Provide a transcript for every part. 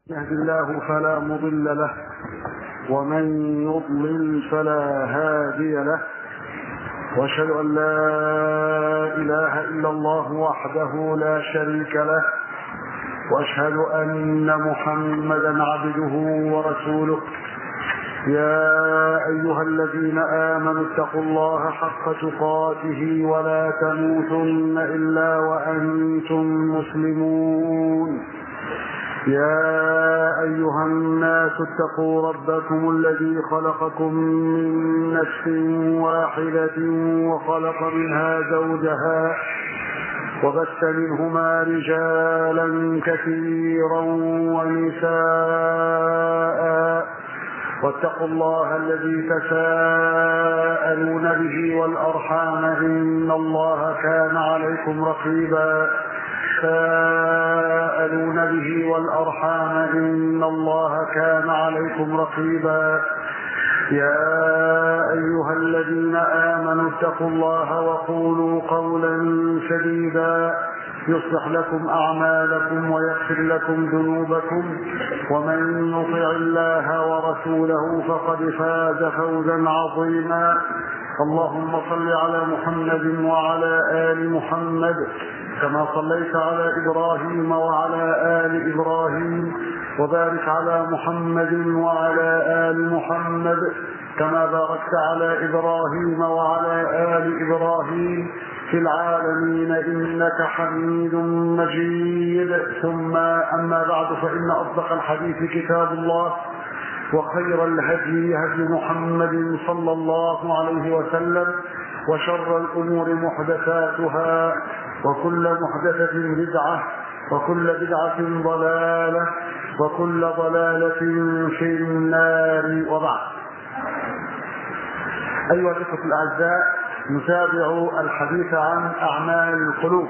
يهد الله فلا مضل له ومن يضلل فلا هادي له واشهد ان لا اله الا الله وحده لا شريك له واشهد ان محمدا عبده ورسوله يا ايها الذين امنوا اتقوا الله حق تقاته ولا تموتن الا وانتم مسلمون يا أيها الناس اتقوا ربكم الذي خلقكم من نفس واحدة وخلق منها زوجها وبث منهما رجالا كثيرا ونساء واتقوا الله الذي تساءلون به والأرحام إن الله كان عليكم رقيبا تساءلون به والأرحام إن الله كان عليكم رقيبا يا أيها الذين آمنوا اتقوا الله وقولوا قولا سديدا يصلح لكم أعمالكم ويغفر لكم ذنوبكم ومن يطع الله ورسوله فقد فاز فوزا عظيما اللهم صل على محمد وعلى آل محمد كما صليت على إبراهيم وعلى آل إبراهيم وبارك على محمد وعلى آل محمد كما باركت على إبراهيم وعلى آل إبراهيم في العالمين إنك حميد مجيد ثم أما بعد فإن أصدق الحديث كتاب الله وخير الهدي هدي محمد صلى الله عليه وسلم وشر الأمور محدثاتها وكل محدثة بدعة وكل بدعة ضلالة وكل ضلالة في النار وبعد أيها الإخوة الأعزاء نتابع الحديث عن أعمال القلوب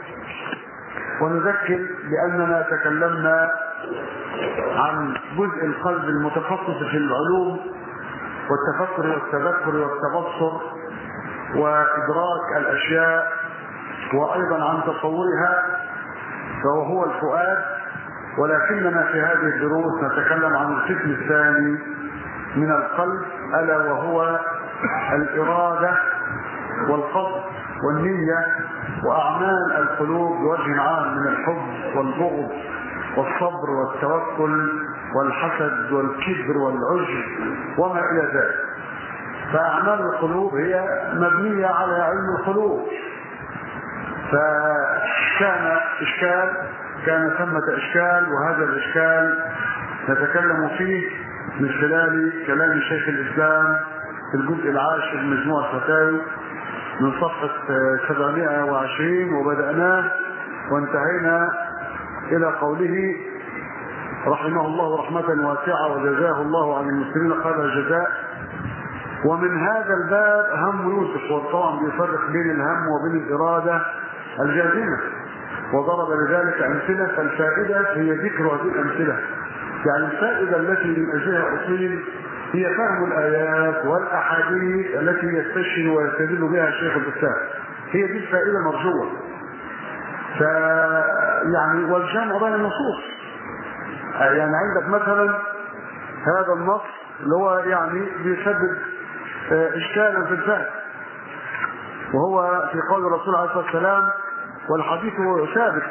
ونذكر بأننا تكلمنا عن جزء القلب المتخصص في العلوم والتفكر والتذكر والتبصر وإدراك الأشياء وأيضا عن تصورها فهو الفؤاد ولكننا في هذه الدروس نتكلم عن القسم الثاني من القلب ألا وهو الإرادة والقصد والنية وأعمال القلوب بوجه عام من الحب والبغض والصبر والتوكل والحسد والكبر والعجب وما إلى ذلك فأعمال القلوب هي مبنية على علم القلوب فكان إشكال كان ثمة إشكال وهذا الإشكال نتكلم فيه من خلال كلام شيخ الإسلام في الجزء العاشر من مجموعة الفتاوي من صفحة 720 وبدأناه وانتهينا إلى قوله رحمه الله رحمة واسعة وجزاه الله عن المسلمين خير الجزاء ومن هذا الباب هم يوسف وطبعا بيفرق بين الهم وبين الإرادة الجازمة وضرب لذلك أمثلة فالفائدة هي ذكر هذه الأمثلة يعني الفائدة التي من أجلها أصيل هي فهم الآيات والأحاديث التي يستشهد ويستدل بها الشيخ الإسلام هي دي الفائدة المرجوة ف يعني والجمع بين النصوص يعني عندك مثلا هذا النص اللي هو يعني بيسبب اشكالا في الفهم وهو في قول الرسول عليه الصلاه والسلام والحديث هو ثابت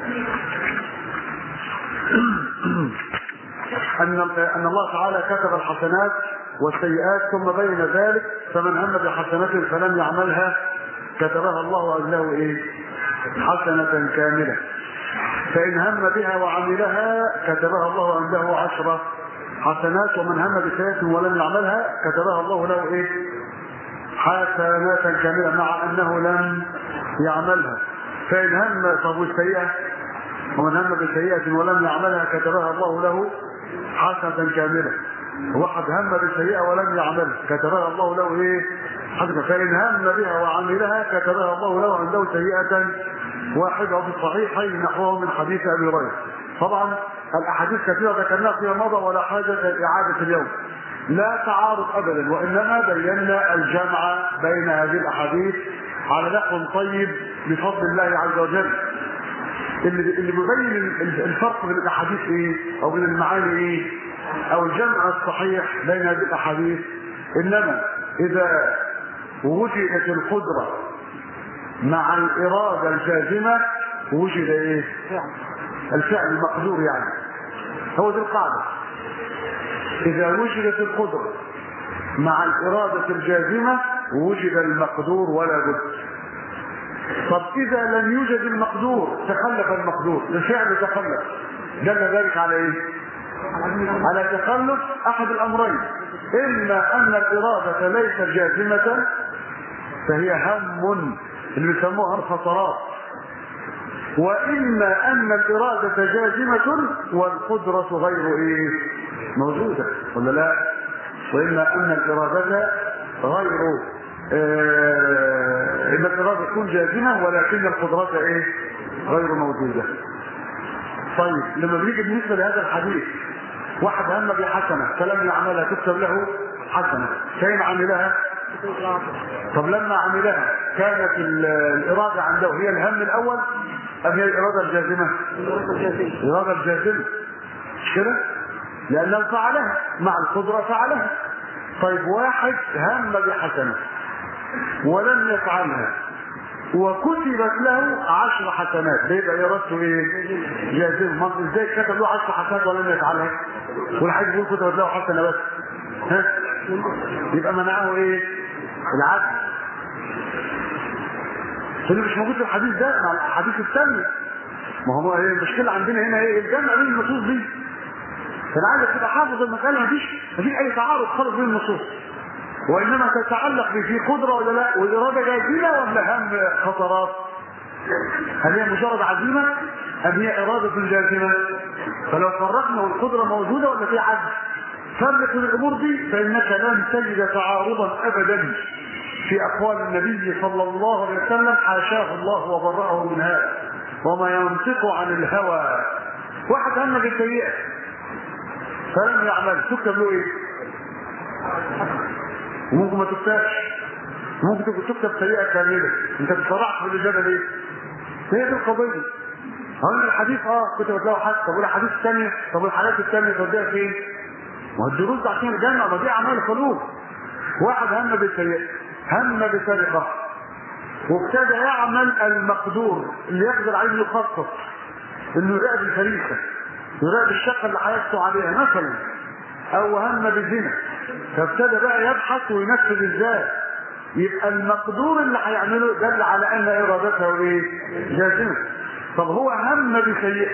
ان ان الله تعالى كتب الحسنات والسيئات ثم بين ذلك فمن هم بحسنة فلم يعملها كتبها الله له ايه؟ حسنة كاملة فإن هم بها وعملها كتبها الله عنده عشرة حسنات ومن هم بسيئة ولم يعملها كتبها الله له ايه؟ حسنات كاملة مع أنه لم يعملها فإن هم طب السيئة ومن هم بسيئة ولم يعملها كتبها الله له حسنة كاملة واحد هم بسيئة ولم يعملها كتبها الله له ايه؟ حسنة فإن هم بها وعملها كتبها الله له عنده سيئة واحدة في الصحيحين نحوه من حديث أبي هريرة طبعا الأحاديث كثيرة ذكرناها فيما مضى ولا حاجة لإعادة اليوم لا تعارض ابدا وانما بينا الجمع بين هذه الاحاديث على نحو طيب بفضل الله عز وجل اللي اللي بيبين ال- الفرق بين الاحاديث ايه او بين المعاني ايه او الجمع الصحيح بين هذه الاحاديث انما اذا وجدت القدره مع الاراده الجازمه وجد ايه الفعل المقدور يعني هو دي القاعده اذا وجدت القدره مع الاراده الجازمه وجد المقدور ولا بد طب اذا لم يوجد المقدور تخلف المقدور الفعل تخلف دل ذلك على ايه على تخلف احد الامرين اما ان الاراده ليست جازمه فهي هم اللي بيسموها الخطرات واما ان الاراده جازمه والقدره غير ايه موجوده ولا لا واما ان الاراده غير آه، ان الاراده تكون جازمه ولكن القدرات ايه غير موجوده طيب لما بنيجي بالنسبه لهذا الحديث واحد هم بحسنه فلم يعملها تكتب له حسنه كان عملها طب لما عملها كانت ال- الاراده عنده هي الهم الاول ام هي الاراده الجازمه؟ الاراده الجازمه مش كده؟ لانه فعلها مع القدره فعلها طيب واحد هم بحسنه ولم يفعلها وكتبت له عشر حسنات بيبقى ارادته ايه؟ جازم ما ازاي كتب له عشر حسنات ولم يفعلها؟ والحاج يقول كتبت له حسنه بس ها؟ يبقى منعه ايه؟ العدل اللي مش موجود في الحديث ده مع الاحاديث الثانيه ما هو هي المشكله عندنا هنا ايه؟ الجمع بين النصوص دي فانا عايزك تبقى حافظ المساله مفيش مفيش اي تعارض خالص بين النصوص وانما تتعلق في قدره ولا لا والاراده جازمه ولا هم خطرات هل هي مجرد عزيمه ام هي اراده جازمه فلو فرقنا والقدره موجوده ولا في عجز فرق الامور دي فانك لن تجد تعارضا ابدا في اقوال النبي صلى الله عليه وسلم حاشاه الله وبرأه من هذا وما ينطق عن الهوى واحد هم بالسيئه فلم يعمل تكتب له ايه؟ ممكن ما تكتبش ممكن تكتب تكتب سيئه كامله انت بتصرعت في الاجابه ليه؟ هي دي القضيه هقول الحديث اه كتبت له حد طب والاحاديث الثانيه طب والحاجات الثانيه توديها فين؟ ما هو الدروس ده عشان الجنه ما دي اعمال القلوب واحد هم بالسيئه هم بسرقه وابتدى يعمل المقدور اللي يقدر عليه انه يخطط انه يراقب الفريسه يراقب الشقه اللي هيقسو عليها مثلا او هم بالزنا فابتدى بقى يبحث وينفذ ازاي يبقى المقدور اللي هيعمله دل على ان ارادته ايه جازمه طب هو هم بسيئه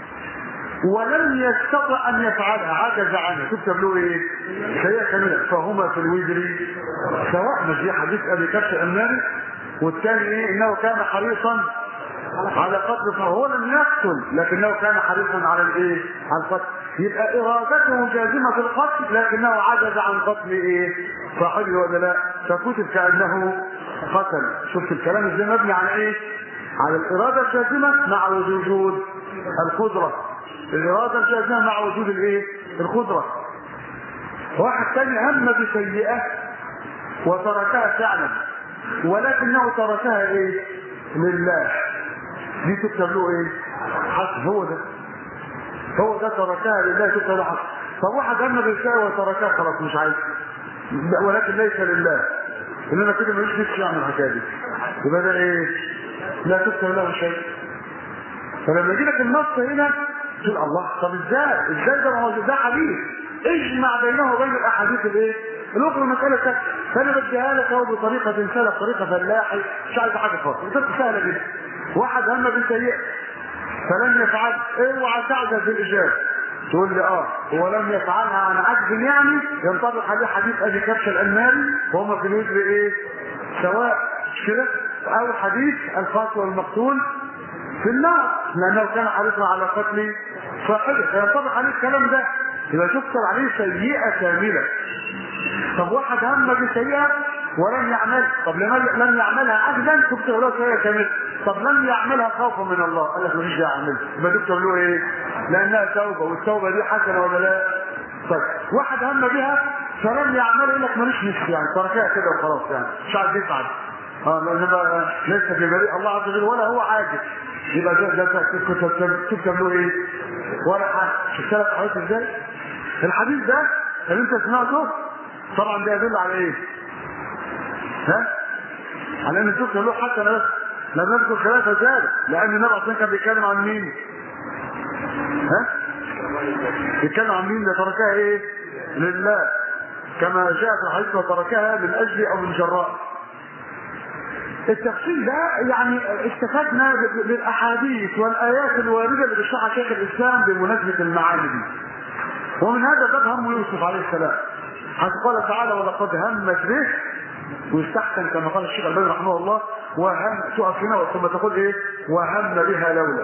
ولم يستطع ان يفعلها عجز عنها تكتب له ايه سيئه كامله فهما في الوزر سواء مش دي حديث ابي كبش الاماني والثاني ايه انه كان حريصا على قتل فهو لم يقتل لكنه كان حريصا على الايه على القتل يبقى ارادته جازمه في القتل لكنه عجز عن قتل ايه صاحبه ولا لا فكتب كانه قتل شفت الكلام ازاي مبني على ايه على الاراده الجازمه مع وجود القدره الاراده الجازمه مع وجود الايه القدره واحد ثاني هم بسيئه وتركها فعلا ولكنه تركها ايه لله دي تكتب له ايه حسن هو ده هو ده تركها لله تكتب له حسن طب واحد هم بالسيئه وتركها خلاص مش عايز ولكن ليس لله انما كده ملوش نفس يعمل الحكايه دي يبقى ده ايه لا تكتب له شيء فلما يجي لك النص هنا تقول الله طب ازاي ازاي ده ما هو ده حديث اجمع بينه وبين الاحاديث الايه الاخرى مساله سهله فانا بديها لك اهو بطريقه سهله بطريقه فلاحي مش عايز حاجه خالص بطريقه سهله جدا واحد هم بسيئه فلم يفعل اوعى تعجز بالاجابه تقول لي اه هو لم يفعلها عن عجز يعني ينطبق عليه حديث ابي كبش الالماني وهم في الوزر ايه سواء مش كده او حديث القاتل والمقتول في النار لانه كان حريصا على قتل صاحبه فينطبق عليه الكلام ده يبقى تكتب عليه سيئه كامله طب واحد هم بسيئه ولم يعمل طب لما لم يعملها عجزا تكتب له سيئه كامله طب لم يعملها خوفا من الله قال لك مفيش داعي اعملها يبقى تكتب له ايه؟ لانها توبه والتوبه دي حسنه ولا لا؟ طيب واحد هم بها فلم يعملها يقول لك ماليش نفس يعني تركها كده وخلاص يعني مش عايز يفعل اه لان بقى ليس في بريء الله عز وجل ولا هو عاجز يبقى ده ده كنت تكتب له ايه؟ ورقه شفت لك حضرتك ازاي؟ الحديث ده اللي انت سمعته طبعا ده يدل على ايه؟ ها؟ على ان تكتب له حتى بس لم نذكر خلافه ذلك لان النبي اصلا كان بيتكلم عن مين؟ ها؟ بيتكلم عن مين ده تركها ايه؟ لله كما جاء في الحديث وتركها من اجل او من جراء التفصيل ده يعني استفدنا بالاحاديث والايات الوارده اللي بيشرحها شيخ الاسلام بمناسبه المعاني دي ومن هذا باب هم يوسف عليه السلام حيث قال تعالى ولقد همت به ويستحسن كما قال الشيخ الباني رحمه الله وهم تقف هنا ثم تقول ايه وهم بها لولا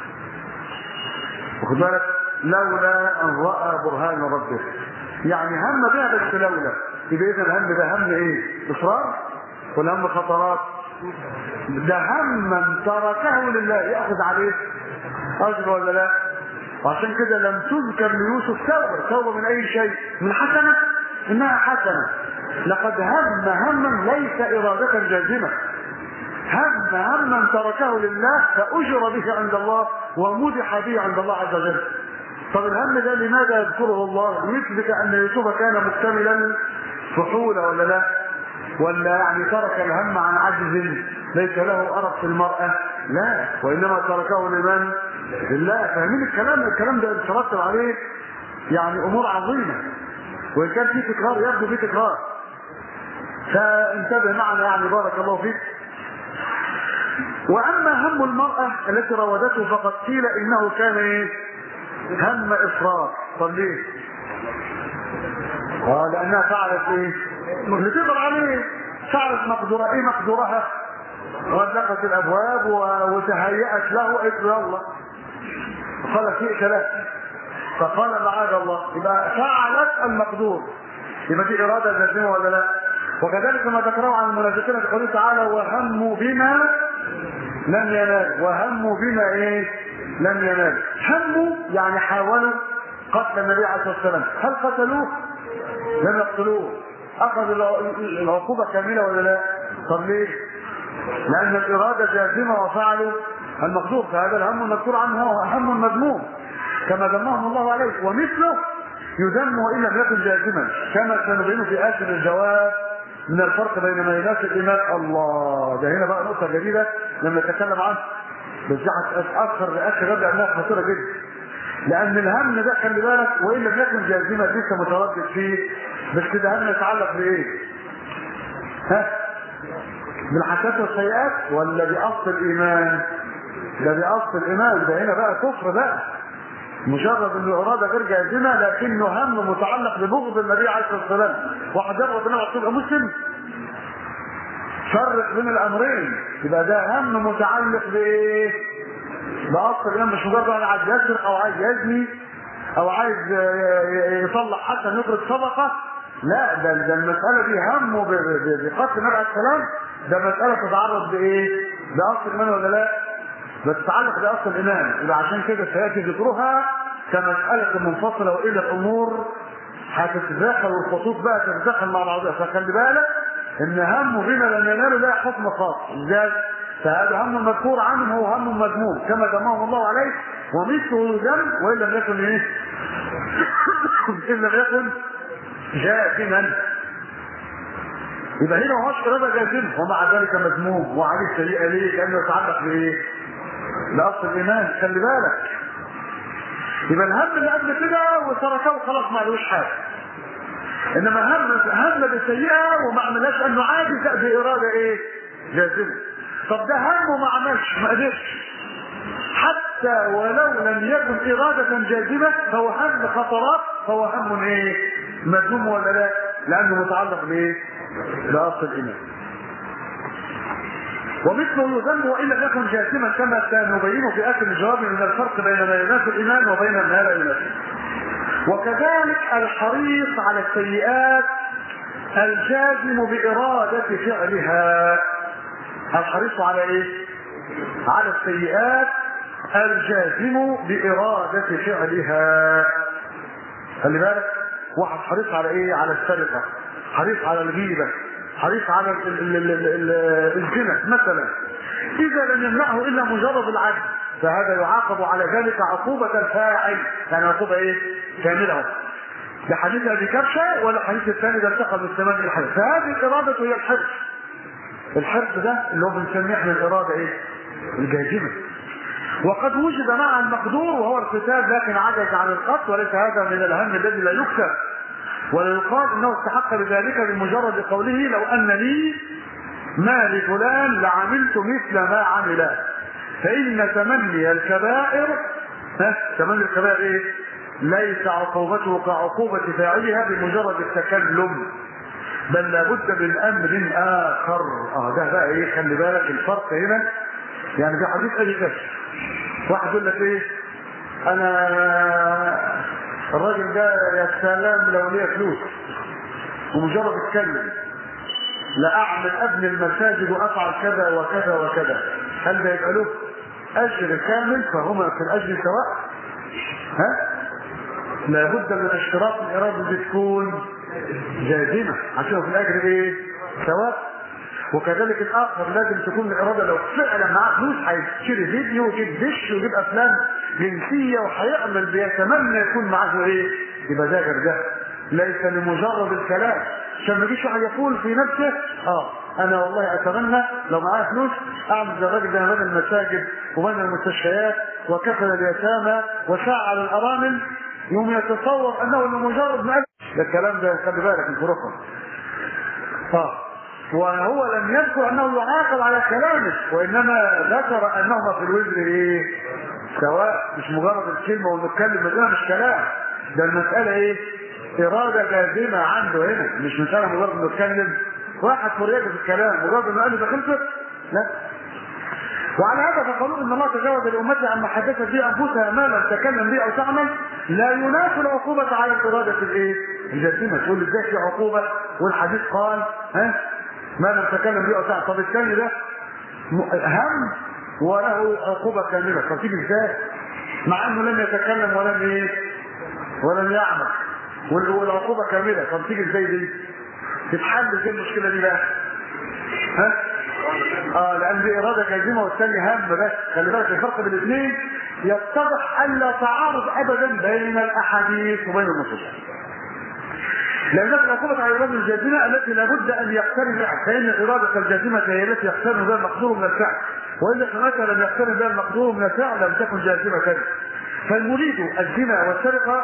واخد بالك لولا ان راى برهان ربه يعني هم بها بس لولا يبقى اذا الهم ده هم ايه اصرار ولا هم خطرات ده هما تركه لله ياخذ عليه اجر ولا لا وعشان كده لم تذكر ليوسف توبه توبه من اي شيء من حسنه انها حسنه لقد هم هما ليس اراده جازمه هم هما تركه لله فاجر به عند الله ومدح به عند الله عز وجل طب الهم ده لماذا يذكره الله ليثبت ان يوسف كان مكتملا فحولا ولا لا ولا يعني ترك الهم عن عجز ليس له أرق في المرأة لا وإنما تركه لمن لله فاهمين الكلام الكلام ده يترتب عليه يعني أمور عظيمة وإن كان في تكرار يبدو في تكرار فانتبه معنا يعني بارك الله فيك وأما هم المرأة التي راودته فقد قيل إنه كان إيه؟ هم إصرار طب ليه؟ قال لأنها فعلت إيه؟ بتقدر عليه فعلت مقدورة ايه مقدورها غلقت الابواب وتهيأت له قالت له يلا قال شئت له فقال معاذ الله يبقى فعلت المقدور يبقى دي اراده لازمه ولا لا وكذلك ما ذكره عن المنافقين في قوله تعالى وهموا بما لم ينال وهموا بما ايه لم ينال هموا يعني حاولوا قتل النبي عليه الصلاه والسلام هل قتلوه لم يقتلوه اخذ العقوبه كامله ولا لا؟ طب ليه؟ لان الاراده جازمه وفعلوا المقدور فهذا الهم المذكور عنه هو هم مذموم كما ذمهم الله عليه ومثله يذم وان لم يكن جازما كما سنبين في اخر الجواب من الفرق بين ما يناسب الايمان الله ده هنا بقى نقطه جديده لما نتكلم عنها بس اتاخر لاخر رد انها خطيره جدا لان الهم ده خلي بالك وان لم يكن جازما لسه متردد فيه بس ده هم يتعلق بايه؟ ها؟ بالحسنات والسيئات ولا باصل الايمان؟ ده باصل الايمان ده هنا بقى كفر بقى مجرد ان الاراده غير جازمه لكنه هم متعلق ببغض النبي عليه الصلاه والسلام واحد يرغب ان هو يبقى مسلم فرق بين الامرين يبقى ده هم متعلق بايه؟ باصل الايمان مش مجرد انا عايز يسرق او عايز يزني او عايز يطلع حتى يخرج صدقه لا ده ده المساله دي همه بقتل النبي عليه السلام ده مساله تتعرض بايه؟ باصل الايمان ولا لا؟ بتتعلق باصل الايمان يبقى عشان كده سياتي ذكرها كمساله منفصله والا الامور هتتداخل والخطوط بقى تتداخل مع بعضها فخلي بالك ان همه بما لم يناله لا حكم خاص ازاي؟ فهذا هم مذكور عنه هو هم مذموم كما ذمهم الله عليه ومثله ذم وان لم يكن ايه؟ ان لم يكن جازما يبقى هنا هو اراده جازمه ومع ذلك مذموم وعليه سيئه ليه؟ لانه يتعلق بايه؟ باصل الايمان خلي بالك يبقى الهم اللي قبل كده وتركه خلاص ما عليهوش حاجه انما هم هم بسيئه وما عملهاش انه عاجز باراده ايه؟ جازمه طب ده هم وما عملش ما قدرش حتى ولو لم يكن إرادة جازمة فهو هم خطرات فهو هم ايه؟ مذموم ولا لا؟ لأنه متعلق بايه؟ بأصل الإيمان. ومثله يذم وإن لم يكن جازما كما سنبين في آخر الجواب من الفرق بين ما يناسب الإيمان وبين ما لا يناسب. وكذلك الحريص على السيئات الجازم بإرادة فعلها. الحريص على إيه؟ على السيئات الجازم بإرادة فعلها خلي بالك واحد حريص على ايه على السرقة حريص على الغيبة حريص على الزنا مثلا إذا لم يمنعه إلا مجرد العجز فهذا يعاقب على ذلك عقوبة الفاعل يعني عقوبة إيه؟ كاملة ده حديث أبي كبشة ولا الحديث الثاني ده انتقل من السماء إلى الحدث فهذه الإرادة هي الحرص الحرص ده اللي هو بنسميه احنا الإرادة إيه؟ الجاذبة وقد وجد مع المقدور وهو القتال لكن عجز عن القتل وليس هذا من الهم الذي لا يكسب ولا يقال انه استحق بذلك بمجرد قوله لو ان لي ما لفلان لعملت مثل ما عمل فان تمني الكبائر ها تمني الكبائر ايه؟ ليس عقوبته كعقوبة فاعلها بمجرد التكلم بل لابد من امر اخر اه ده بقى ايه خلي بالك الفرق هنا يعني في حديث ابي كشف واحد يقول لك ايه انا الراجل ده يا سلام لو ليا فلوس ومجرد اتكلم لا اعمل ابني المساجد وافعل كذا وكذا وكذا هل ده يبقى له اجر كامل فهما في الاجر سواء ها لابد من اشتراط الاراده دي تكون جازمه عشان في الاجر ايه سواء وكذلك الاخر لازم تكون الاراده لو فعلا معاه فلوس هيشتري فيديو ويجيب دش ويجيب افلام جنسيه وهيعمل بيتمنى يكون معاه ايه؟ يبقى ده غير ده ليس لمجرد الكلام عشان ما يجيش واحد يقول في نفسه اه انا والله اتمنى لو معايا فلوس اعمل زي الراجل ده بنى المساجد وبنى المستشفيات وكفل اليتامى وسعى للارامل يوم يتصور انه لمجرد ما ده الكلام ده خلي بالك من فروقهم اه وهو لم يذكر انه يعاقب على كلامه وانما ذكر انهما في الوزر ايه سواء مش مجرد الكلمه ونتكلم ده مش كلام ده المساله ايه اراده جازمه عنده هنا مش مساله مجرد انه يتكلم واحد فريق في الكلام مجرد انه قال لي ده خلصت لا وعلى هذا فقالوا ان الله تجاوز لامته عما حدثت به انفسها ما لم تكلم به او تعمل لا ينافي العقوبه على الاراده الايه؟ الجازمه تقول ازاي في عقوبه والحديث قال ها ما لم تكلم به او تعمل طب الثاني ده هم وله عقوبه كامله طب تيجي ازاي؟ مع انه لم يتكلم ولم ايه؟ ولم يعمل والعقوبه كامله طب تيجي ازاي دي؟ تتحل ازاي المشكله دي بقى؟ ها؟ اه لان دي اراده جازمه والثاني هم بس خلي بالك الفرق بين الاثنين يتضح ان لا تعارض ابدا بين الاحاديث وبين النصوص لأن العقوبة على الإرادة الجازمة التي لابد أن يقترن بها، فإن الإرادة الجازمة هي التي يقترن بها المقدور من الفعل، وإلا فمتى لم يقترن بها المقدور من الفعل لم تكن جازمة. فالمريد الزنا والسرقة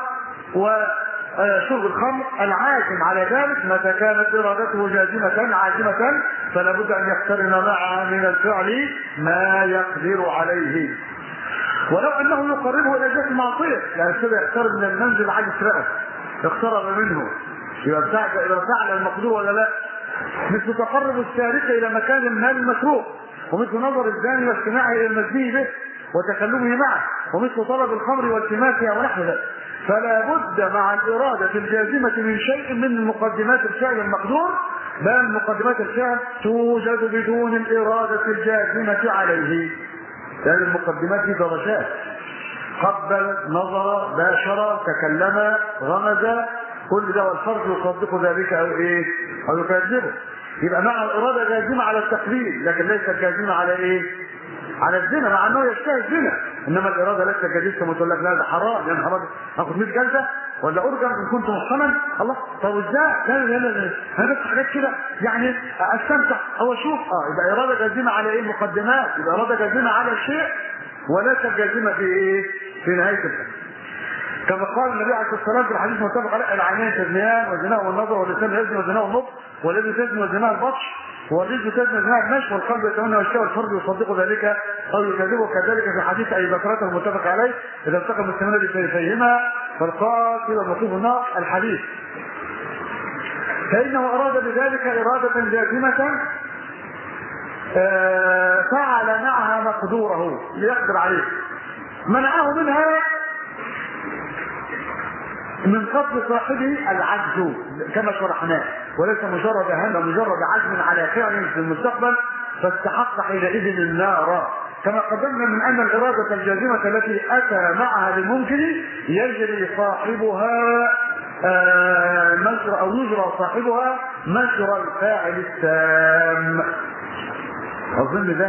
وشرب الخمر العازم على ذلك متى كانت إرادته جازمة عازمة فلا بد أن يقترن معها من الفعل ما يقدر عليه. ولو أنه يقربه إلى جهة المعصية، يعني كده يقترب من المنزل عن يسرقه، اقترب منه يبقى فعل المقدور ولا لا؟ مثل تقرب السارق الى مكان ما المسروق ومثل نظر الزاني واستماعه الى المزني به وتكلمه معه ومثل طلب الخمر والتماسها ونحو ذلك فلا بد مع الإرادة الجازمة من شيء من مقدمات الفعل المقدور بل مقدمات الفعل توجد بدون الإرادة الجازمة عليه لأن المقدمات دي درجات قبل نظر باشر تكلم غمز كل ده والفرد يصدق ذلك او ايه او يكذبه يبقى مع الاراده جازمه على التقليد لكن ليست جازمه على ايه على الزنا مع انه يشتهي الزنا انما الاراده ليست جازمه كما تقول لك لا ده حرام يا نهار اخد 100 جلده ولا ارجم ان كنت محصنا الله طب ازاي لا لا لا لا انا بس حاجات كده يعني استمتع او اشوف اه يبقى اراده جازمه على ايه مقدمات يبقى اراده جازمه على الشيء وليست جازمه في ايه في نهايه الحكم كما قال النبي عليه الصلاه والسلام في الحديث المتفق عليه العينين تزنيان وزناه النظر واللسان يزني وزناه النطق والذي تزني وزناه البطش والرجل تزني وزناه المشي والقلب يتمنى والشهوه والفرد يصدق ذلك او يكذبه كذلك في حديث ابي بكرة المتفق عليه اذا التقى المسلمون بسيفيهما فالقاتل ومطلوب النار الحديث فانه اراد بذلك اراده جازمه فعل معها مقدوره ليقدر عليه منعه منها من قتل صاحبه العجز كما شرحناه وليس مجرد هذا مجرد عزم على فعل في المستقبل فاستحق حينئذ النار كما قدمنا من ان الاراده الجازمه التي اتى معها للممكن يجري صاحبها آه مجرى او يجرى صاحبها مجرى الفاعل التام اظن ده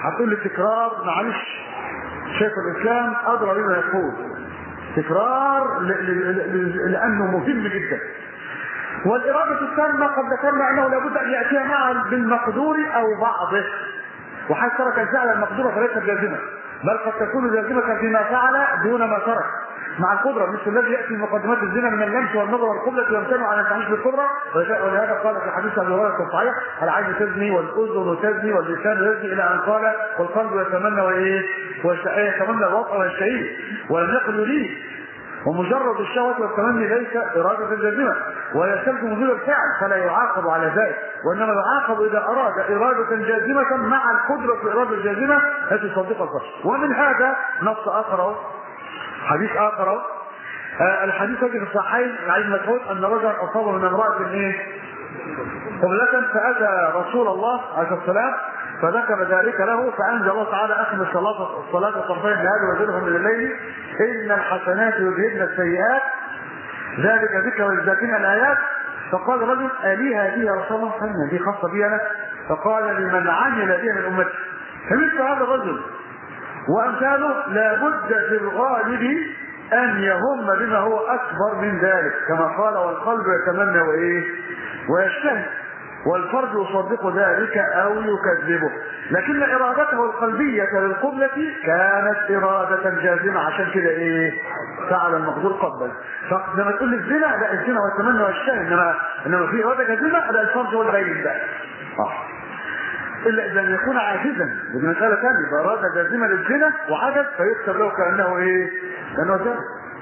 هتقول لي تكرار معلش شيخ الاسلام ادرى بما يقول تكرار ل- ل- ل- لانه مهم جدا والاراده التامه قد ذكرنا انه لابد ان ياتيها معا بالمقدور او بعضه وحيث ترك الفعل المقدور فليست جازمه بل قد تكون جازمه فيما فعل دون ما ترك مع القدرة مثل الذي يأتي مقدمات الزنا من اللمس والنظر والقبلة ويمتنع عن التعيش بالقدرة ولهذا قال في حديث أبي هريرة الصحيح العين تزني والأذن تزني واللسان يزني إلى أن قال والقلب يتمنى وإيه ويتمنى الوطء ويشتهيه ولم يقل يريد ومجرد الشهوة والتمني ليس إرادة جازمة ويستلزم وجود الفعل فلا يعاقب على ذلك وإنما يعاقب إذا أراد إرادة جازمة مع القدرة في الإرادة الجازمة التي تصدق البشر ومن هذا نص آخر أهو، حديث آخر أهو، آه الحديث الذي في الصحيحين عن ابن مسعود أن رجلا أصاب من امرأة إيه؟ قبلة فأتى رسول الله عليه الصلاة والسلام فذكر ذلك له فأنزل الله تعالى أخم الصلاة الصلاة طرفي النهار وزلهم من الليل إن الحسنات يذهبن السيئات ذلك ذكر للذاكرين الآيات فقال رجل ألي هذه يا رسول الله سنة دي خاصة بي أنا فقال لمن عمل بها من أمتي فمثل هذا الرجل وأمثاله لابد في الغالب أن يهم بما هو أكبر من ذلك كما قال والقلب يتمنى وإيه ويشتهي والفرد يصدق ذلك أو يكذبه لكن إرادته القلبية للقبلة كانت إرادة جازمة عشان كده إيه فعل المقدور قبل فلما تقول لي الزنا لا الزنا والتمنى والشهي إنما إنما في إرادة جازمة لا الفرد هو البين بقى آه. الا اذا لم يكون عاجزا ودي مساله ثانيه يبقى اراده جازمه للزنا وعجز فيكتب له كانه ايه؟ كانه زنا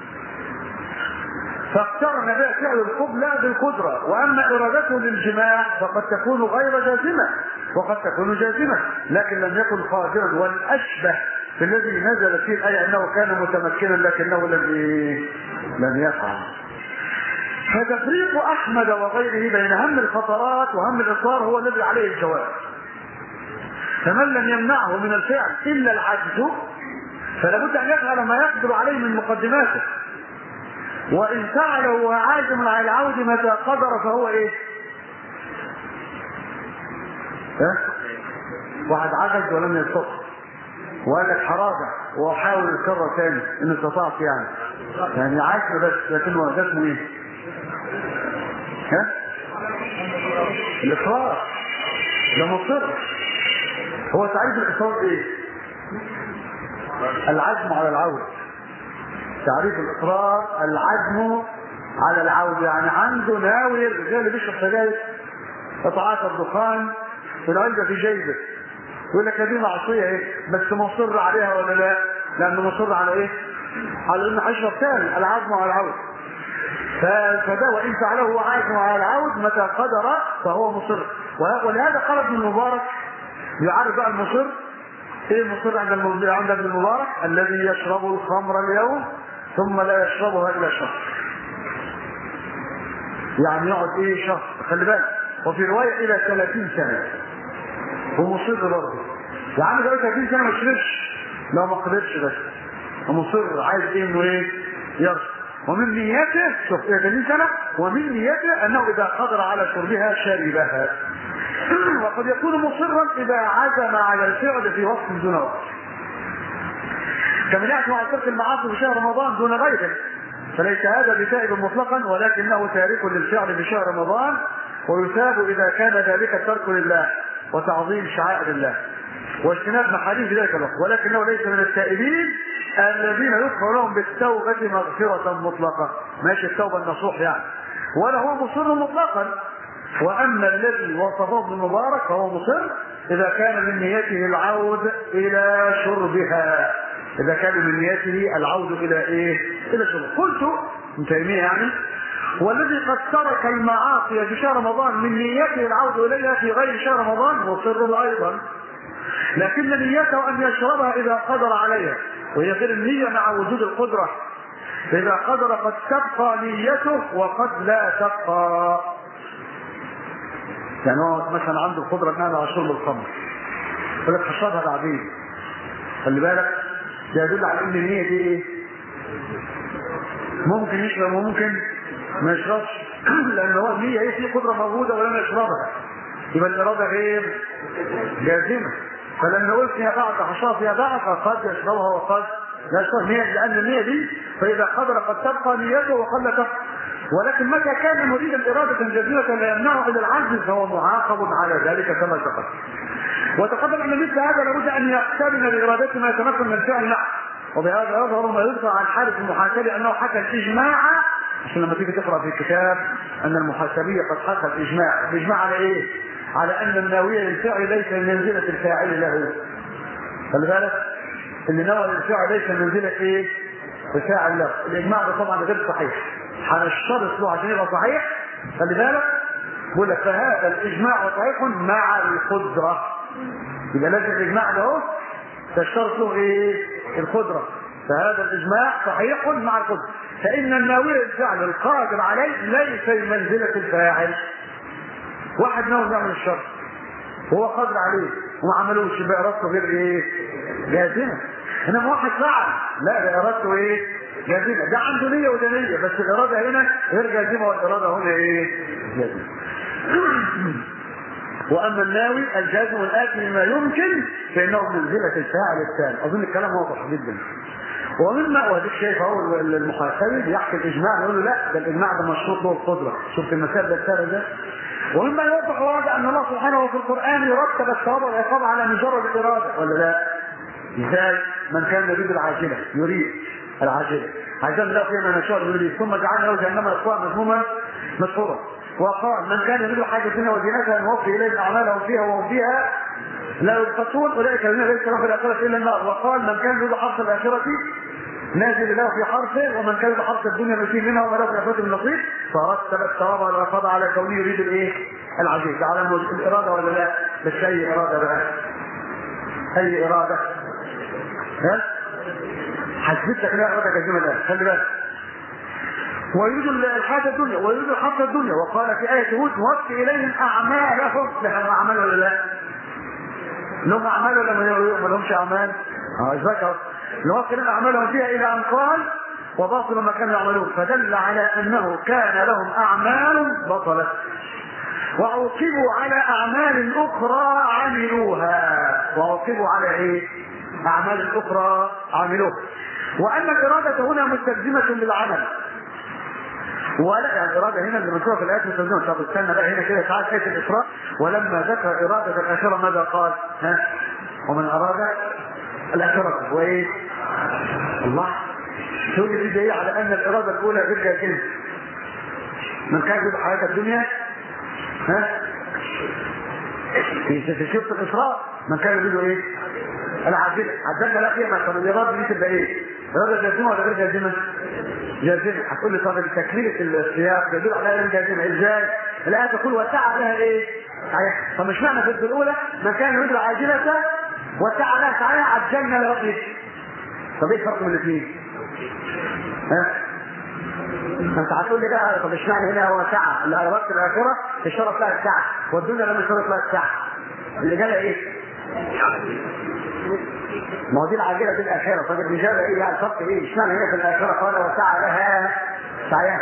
فاقترن بها فعل القبلة بالقدرة وأما إرادته للجماع فقد تكون غير جازمة وقد تكون جازمة لكن لم يكن قادرا والأشبه في الذي نزل فيه الآية أنه كان متمكنا لكنه لم إيه؟ لم يفعل فتفريق أحمد وغيره بين هم الخطرات وهم الإصرار هو الذي عليه الجواب فمن لم يمنعه من الفعل إلا العجز فلا بد أن يفعل ما يقدر عليه من مقدماته وإن فعل وهو عازم على العود متى قدر فهو إيه؟ ها؟ واحد عجز ولم يستطع وقال لك حراجع وحاول يكرر تاني ان استطعت يعني يعني عايز بس لكنه ده اسمه ايه؟ ها؟ الاصرار ده مصر هو تعريف الاصرار ايه؟ العزم على العود تعريف الاصرار العزم على العود يعني عنده ناوي الرجال اللي بيشرب سجاير قطعات الدخان في العلبه في جيبه يقول لك دي معصيه ايه بس مصر عليها ولا لا؟ لانه مصر على ايه؟ على انه هيشرب ثاني العزم على العود ف- فده وان فعله هو عازم على العود متى قدر فهو مصر وه- ولهذا قال ابن المبارك يعرف بقى المصر ايه المصر عند الم- عند ابن المبارك الذي يشرب الخمر اليوم ثم لا يشربها الا شهر يعني يقعد ايه شهر خلي بالك وفي روايه الى 30 سنه ومصر برضه يا عم ده 30 سنه ما يشربش لا ما قدرش بس ومصر عايز ايه انه ايه يرشد ومن نيته شوف إيه 30 سنه ومن نيته انه اذا قدر على شربها شربها وقد يكون مصرا اذا عزم على الفعل في وقت دون وقت كما ياتي مع ترك المعاصي في شهر رمضان دون غيره فليس هذا بتائب مطلقا ولكنه تارك للفعل في شهر رمضان ويثاب اذا كان ذلك الترك لله وتعظيم شعائر الله واجتناب محارم في ذلك الوقت ولكنه ليس من التائبين الذين يغفر لهم بالتوبة مغفرة مطلقة ماشي التوبة النصوح يعني ولا هو مصر مطلقا واما الذي وصفه ابن المبارك فهو مصر اذا كان من نيته العود الى شربها اذا كان من نيته العود الى ايه الى شرب قلت ابن تيميه يعني والذي قد ترك المعاصي في شهر رمضان من نيته العود اليها في غير شهر رمضان مصر ايضا لكن نيته ان يشربها اذا قدر عليها وهي غير النيه مع وجود القدره فاذا قدر قد تبقى نيته وقد لا تبقى يعني هو مثلا عنده القدره انها على شرب الخمر يقول لك هشربها بعدين خلي بالك ده يدل على ان النيه دي ايه؟ ممكن يشرب وممكن ما يشربش لان هو النيه هي في قدره موجوده ولم يشربها يبقى الاراده غير جازمه فلما ألقي بعض حشرة فيها بعض فقد يشربها وقد لا يشرب نية لأن النية دي فإذا قدر قد تبقى نيته وقد لا تبقى ولكن متى كان مريدا إرادة جزيرة لا يمنعه إلى العجز فهو معاقب على ذلك كما تقدم وتقدم أن مثل هذا لابد أن يقترن بإرادته ما يتمكن من الفعل معه وبهذا يظهر ما يذكر عن حارث المحاسبي أنه حكى الإجماع عشان لما تيجي تقرأ في الكتاب أن المحاسبية قد حكى الإجماع الإجماع على إيه؟ على أن الناوية للفعل ليس من منزلة الفاعل له خلي بالك اللي نوى للفعل ليس من منزلة إيه؟ الفاعل له الإجماع ده طبعا غير صحيح هنشترط له عشان يبقى صحيح خلي بالك بيقول لك فهذا الإجماع صحيح مع القدرة يبقى لازم الإجماع ده اهو تشترط له إيه؟ القدرة فهذا الإجماع صحيح مع القدرة فإن الناوي الفعل القادر عليه ليس في منزلة الفاعل واحد ناوي يعمل الشر وهو قادر عليه وما عملوش يبقى ارادته غير ايه؟ جازمه انما واحد فعل لا ده ارادته ايه؟ جازمه ده عنده نيه وده نيه بس الاراده هنا غير جازمه والاراده هنا ايه؟ جازمه واما الناوي الجازم الاتي بما يمكن فانه منزله الفاعل الثاني اظن الكلام واضح جدا ومما واديك شايف اهو المحاسبي بيحكي الاجماع يقول له لا ده الاجماع ده مشروط له القدره شفت المثال ده الثاني ده ومما يوضح هذا ان الله سبحانه في القران يرتب الثواب والعقاب على مجرد الاراده ولا لا؟ ازاي؟ من كان يريد العاجله يريد العاجله عايزين لا فيما نشاء يريد ثم جعلنا له جهنم يصلى مذموما مشهورا وقال من كان يريد الحاجه الدنيا وزينتها نوفي اليهم اعمالهم فيها وهم فيها لا يبخسون اولئك الذين ليس لهم في الاخره الا النار وقال من كان يريد حرث الاخره نازل له في حرفه ومن كان بحرف الدنيا نسيب منها وما له في اخرته من نصيب فرتب الثواب والعقاب على كونه يريد الايه؟ العزيز على الاراده ولا لا؟ بس اي اراده بقى؟ اي اراده؟ ها؟ حسبتك لا اراده كلمه الان خلي بالك ويريد الحاجه الدنيا ويريد الحرث الدنيا وقال في ايه هود نوفي اليهم اعمالهم لهم اعمال ولا لا؟ لهم اعمال ولا ما لهمش اعمال؟ اه ذكر نوفي لهم اعمالهم فيها الى ان قال وباطل ما كانوا يعملون فدل على انه كان لهم اعمال بطلت وعوقبوا على اعمال اخرى عملوها وعوقبوا على ايه؟ اعمال اخرى عملوها وان الاراده هنا مستلزمه للعمل ولا يعني الاراده هنا اللي مذكوره في الايات مستلزمه طب استنى بقى هنا كده تعال ايه الاسراء ولما ذكر اراده الاخره ماذا قال؟ ها؟ ومن اراد الاخره وايه؟ الله تقول لي دي على ان الاراده الاولى غير جاهزه من كان يريد حياه الدنيا ها في في شفت الاسراء من كان يريد ايه؟ العاجله عدلنا لا فيها طب الاراده دي تبقى ايه؟ اراده جازمه ولا غير جازمه؟ جازمه هتقول لي طب تكمله السياق يدل على ان جازمه ازاي؟ الايه تقول وسعى لها ايه؟ صحيح طب مش معنى في الآية الاولى من كان يريد العاجله وسعى لها سعيها عجلنا لربه طب ايه الفرق بين الاثنين؟ ها؟ انت هتقول لي بقى طب اشمعنى هنا هو ساعة اللي أردت الآخرة اشترط لها الساعة والدنيا لم يشترط لها الساعة اللي جالها ايه؟ ما هو دي العاجلة دي الآخرة طب الرجال ايه يعني الفرق ايه؟ اشمعنى هنا في الآخرة قال وسعى لها سعيها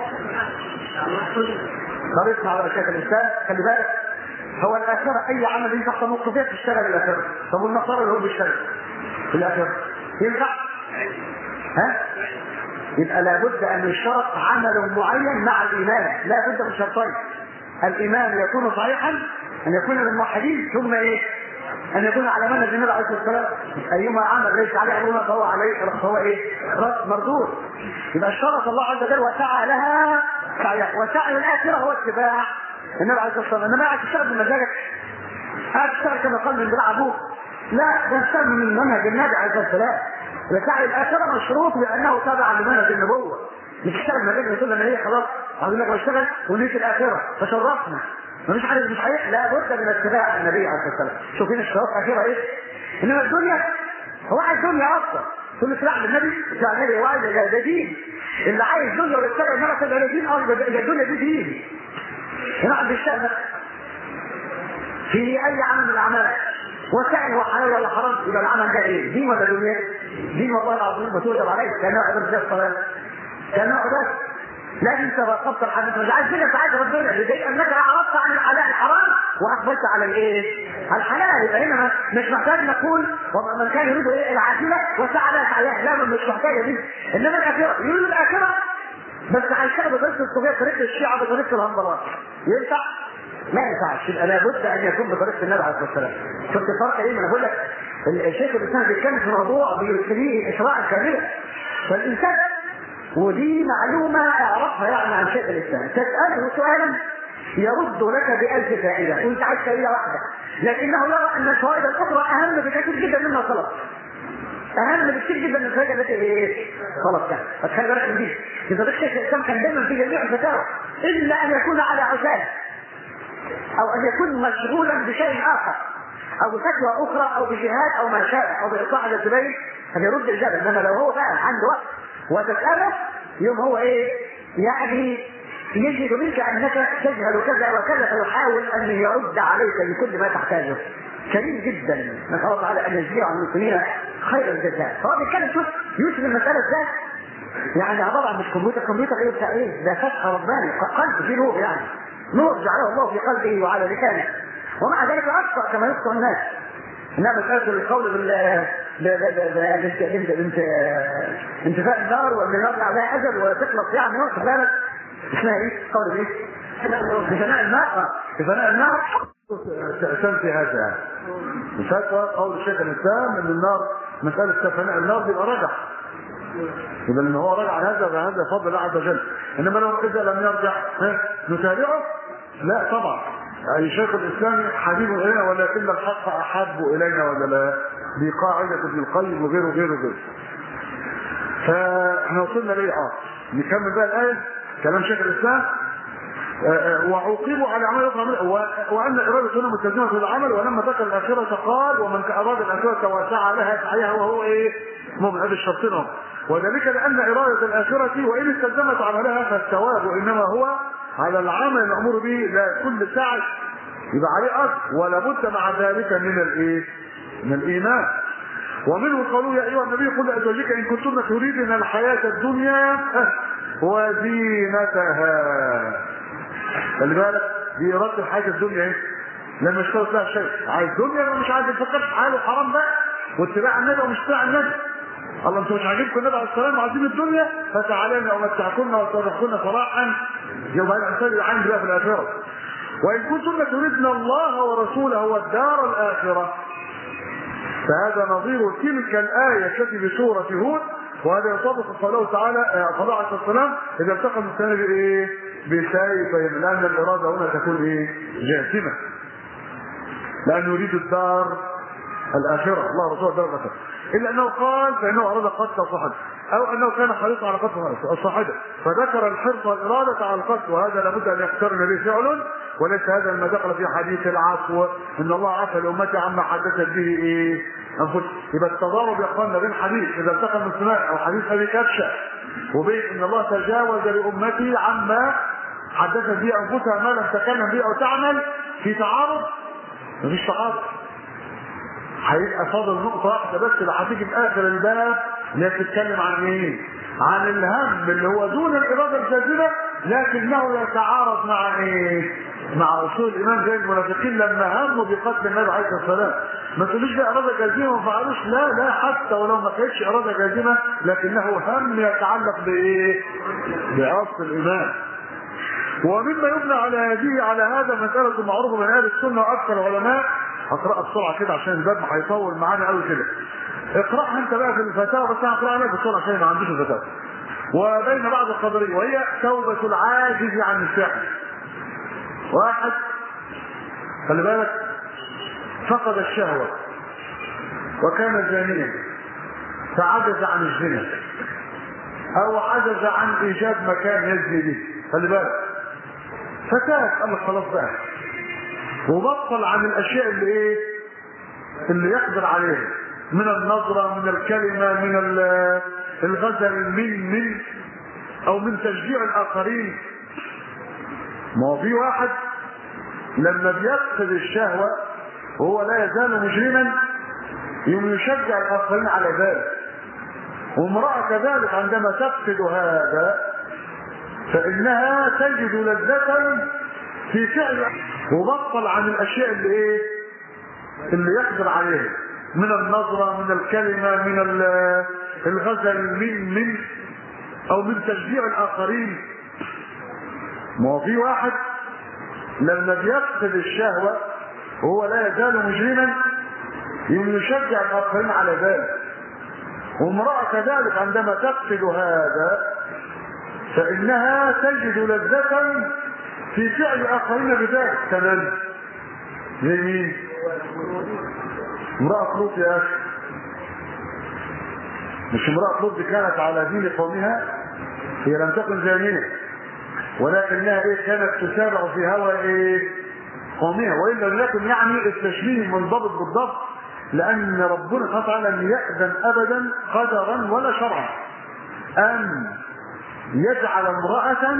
طب اسمع بقى شيخ الإسلام خلي بالك هو الآخرة أي عمل ينفع تنط فيها تشتغل الآخرة طب والنصارى اللي هو بيشتغل في الآخرة ينفع؟ ها؟ يبقى لابد ان يشترط عمل معين مع الايمان لا بد من شرطين الايمان يكون صحيحا ان يكون للموحدين ثم ايه ان يكون على منهج النبي عليه الصلاه والسلام ايما عمل ليس عليه امرنا فهو عليه فهو ايه رد مردود يبقى اشترط الله عز وجل وسعى لها سعيها وسعي الاخره هو اتباع النبي عليه الصلاه والسلام انما قاعد تشتغل بمزاجك قاعد تشتغل كما قال من دراع ابوك لا ده اشتغل من منهج النبي عليه الصلاه والسلام وسعي الآخرة مشروط بأنه تابع لمنهج النبوة مش تشتغل مزاج تقول لما هي خلاص عاوزين لك بشتغل ونيجي الآخرة فشرفنا مفيش حاجة مش حقيقة لا بد من اتباع النبي عليه الصلاة والسلام شوف هنا الشرف آخرة إيه إنما الدنيا هو عايز دنيا أصلا تقول له تلعب النبي بتاع النبي هو عايز ده دين اللي عايز دنيا ولا يتبع النبي تبقى ده دين أصلا ده الدنيا دي دين هنا عند الشأن في أي عمل من الأعمال وسعي وحلال ولا حرام يبقى العمل ده ايه؟ دين ولا دنيا؟ دين والله العظيم وتوجب عليه كنوع بس الصلاه كنوع بس لكن انت راقبت الحديث مش عايز كده عايز ربنا لذلك انك اعرضت عن الحلال الحرام واقبلت على الايه؟ الحلال يبقى هنا مش محتاج نقول ومن كان يريد ايه العاجله وسعى لها الحياه لا مش محتاجه دي انما الاخره يريد الاخره بس هيشتغل بطريقه الصوفيه بطريقه الشيعه بطريقه الهمبرات ينفع؟ ما ينفعش يبقى لابد ان يكون بطريقه النبي عليه الصلاه والسلام شفت الفرق ايه؟ ما انا بقول لك الشيخ الاسلام بيتكلم في موضوع بيرسليه اشراء كاملا فالانسان ودي معلومه اعرفها يعني عن شيخ الاسلام تساله سؤالا يرد لك بألف فائدة وانت عايز فائدة واحدة لكنه يرى ان الفوائد الاخرى اهم بكثير جدا مما طلب اهم بكثير جدا من الفائده التي ايه؟ طلبتها فتخلي بالك من دي اذا الشيخ الاسلام كان دايما في جميع الفتاوى الا ان يكون على عزال او ان يكون مشغولا بشيء اخر او بفتوى اخرى او بجهاد او ما شاء او بايقاع الزبير فبيرد الاجابه انما لو هو فعلا عنده وقت وتساله يوم هو ايه؟ يعني يجد منك انك تجهل كذا وكذا فيحاول ان يرد عليك بكل ما تحتاجه كريم جدا نسال الله تعالى ان يجزيه عن المسلمين خير الجزاء فهو بيتكلم شوف يوسف المساله ازاي يعني طبعا مش كمبيوتر كمبيوتر ايه بتاع ايه ده فتح رباني قلب فيه نور يعني نور جعله الله في قلبه وعلى لسانه ومع ذلك اخطا كما يخطئ الناس انها مساله القول بال بنت بنت بنت انتفاء النار وان النار عليها اجل وتخلص يعني واخد بالك اسمها ايه؟ قول ايه؟ بفناء الماء بفناء الماء تنفي هذا الفتوى قول الشيخ الاسلام ان النار مساله فناء النار بيبقى رجع يبقى ان هو رجع عن هذا فهذا فضل الله عز وجل انما لو اذا لم يرجع نتابعه لا طبعا يعني شيخ الاسلام حبيب الينا ولكن الحق احب الينا ولا لا دي قاعده ابن القيم وغيره وغيره وغيره فاحنا وصلنا ليه اه نكمل بقى الايه كلام شيخ الاسلام وعوقبوا على عمل اخرى وان اراده هنا مستلزمه في العمل ولما ذكر الاخره قال ومن اراد الاخره وسعى لها سعيها وهو ايه؟ مؤمن هذا الشرطين وذلك لان اراده الاخره وان استلزمت عملها فالثواب انما هو على العمل المامور به لا كل سعي يبقى عليه اجر ولا بد مع ذلك من الايه؟ من الايمان ومنه قالوا يا ايها النبي قل لازواجك ان كنتن تريدن الحياه الدنيا وزينتها خلي بالك دي اراده الحياه الدنيا ايه لما اشترط لها شيء عايز دنيا ومش عايز يفكر في حاله حرام بقى واتباع النبي ومش اتباع النبي الله انتوا مش عاجبكم النبي عليه السلام وعايزين الدنيا فتعالينا امتعكن واسرحكن صراحا يوم الانسان يعين بقى في الاخره وان كنتن تريدن الله ورسوله والدار الاخره فهذا نظير تلك الايه التي في سوره هود وهذا يطابق قوله تعالى قضاء عليه السلام اذا التقى المسلمين بايه؟ بسيفين لان الاراده هنا تكون ايه؟ جاسمه لانه يريد الدار الاخره الله رسول الدار الاخره الا انه قال فانه اراد قتل صاحبه او انه كان حريصا على قتل صاحبه فذكر الحرص والاراده على القتل وهذا لابد ان يقترن به فعل وليس هذا ما دخل في حديث العفو ان الله عفى لامتي عما حدثت به ايه؟ انفسهم يبقى التضارب يا اخوانا بين حديث اذا التقى المسلمان او حديث ابي كبشه وبين ان الله تجاوز لامتي عما حدثت به انفسها ما لم تكلم به او تعمل في تعارض مفيش تعارض هيبقى فاضل نقطه واحده بس اللي هتيجي في اخر الباب اللي هي بتتكلم عن ايه؟ عن الهم اللي هو دون الاراده الجازمه لكنه يتعارض مع ايه؟ مع اصول الايمان زي المنافقين لما هموا بقتل النبي عليه الصلاه والسلام ما تقوليش ده اراده جازمه وما فعلوش لا لا حتى ولو ما كانتش اراده جازمه لكنه هم يتعلق بايه؟ باصل الايمان ومما يبنى على هذه على هذا مسألة معروفة بين أهل السنة وأكثر العلماء هقرأها بسرعة كده عشان الباب ما هيطول معانا قوي كده. اقرأها أنت بقى في الفتاوى بس أنا هقرأها لك بسرعة عشان ما عنديش الفتاوى. وبين بعض القدرية وهي توبة العاجز عن الفعل. واحد خلي بالك فقد الشهوة وكان زانيا فعجز عن الزنا أو عجز عن إيجاد مكان يزني به خلي بالك فتاه قال لك خلاص بقى وبطل عن الاشياء اللي ايه اللي يقدر عليها من النظرة من الكلمة من الغزل من من او من تشجيع الاخرين ما هو في واحد لما بيفقد الشهوة وهو لا يزال مجرما يوم يشجع الاخرين على ذلك وامرأة كذلك عندما تفقد هذا فانها تجد لذة في فعل وبطل عن الاشياء اللي ايه اللي يقدر عليها من النظرة من الكلمة من ال- الغزل من من او من تشجيع الاخرين ما هو في واحد لما بيفقد الشهوة وهو لا يزال مجرما يوم يشجع الاخرين على ذلك وامرأة كذلك عندما تفقد هذا فإنها تجد لذة في فعل الآخرين بذلك كمان زي مين؟ امرأة لوط يا أخي مش امرأة لوط دي كانت على دين قومها هي لم تكن زانية ولكنها ايه كانت تسارع في هوى ايه قومها والا لم يكن يعني التشبيه منضبط بالضبط لان ربنا سبحانه وتعالى لم يأذن ابدا قدرا ولا شرعا ان يجعل امرأة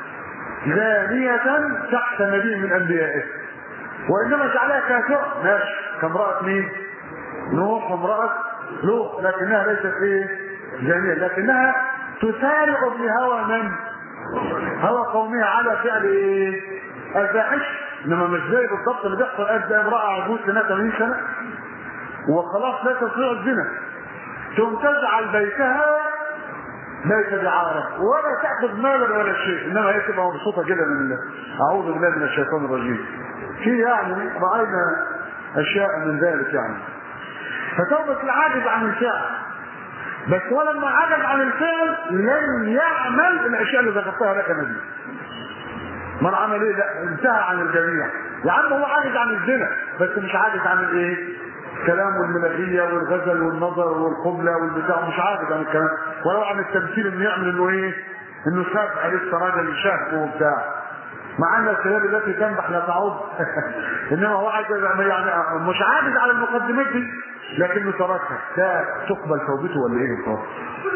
زانية تحت نبي من انبيائه وانما جعلها كافرة ماشي كامرأة مين؟ نوح وامرأة لوط لكنها ليست ايه؟ زانية لكنها تسارع في هوى من؟ هوى قومها على فعل ايه؟ الفاحش انما مش زي بالضبط اللي بيحصل قد امرأة عجوز سنة 80 سنة وخلاص لا تستطيع الزنا ثم تجعل بيتها ليس بعارة ولا تأخذ مالا ولا شيء انما هي تبقى مبسوطة كده من الله اعوذ بالله من الشيطان الرجيم في يعني رأينا اشياء من ذلك يعني فتوبة العاجز عن الفعل بس ولما عجز عن الفعل لم يعمل الاشياء اللي ذكرتها لك نبي من عمل ايه لا انتهى عن الجميع يا عم هو عاجز عن الزنا بس مش عاجز عن الايه الكلام والملغية والغزل والنظر والقبلة والبتاع مش عاجز عن الكلام ولو عن التمثيل انه يعمل انه ايه انه شاب لسه راجل شاب وبتاع مع ان الثياب التي تنبح لا تعود انما هو عاجز يعني مش عاجز على المقدمات دي لكنه تركها ده تقبل توبته ولا ايه بالظبط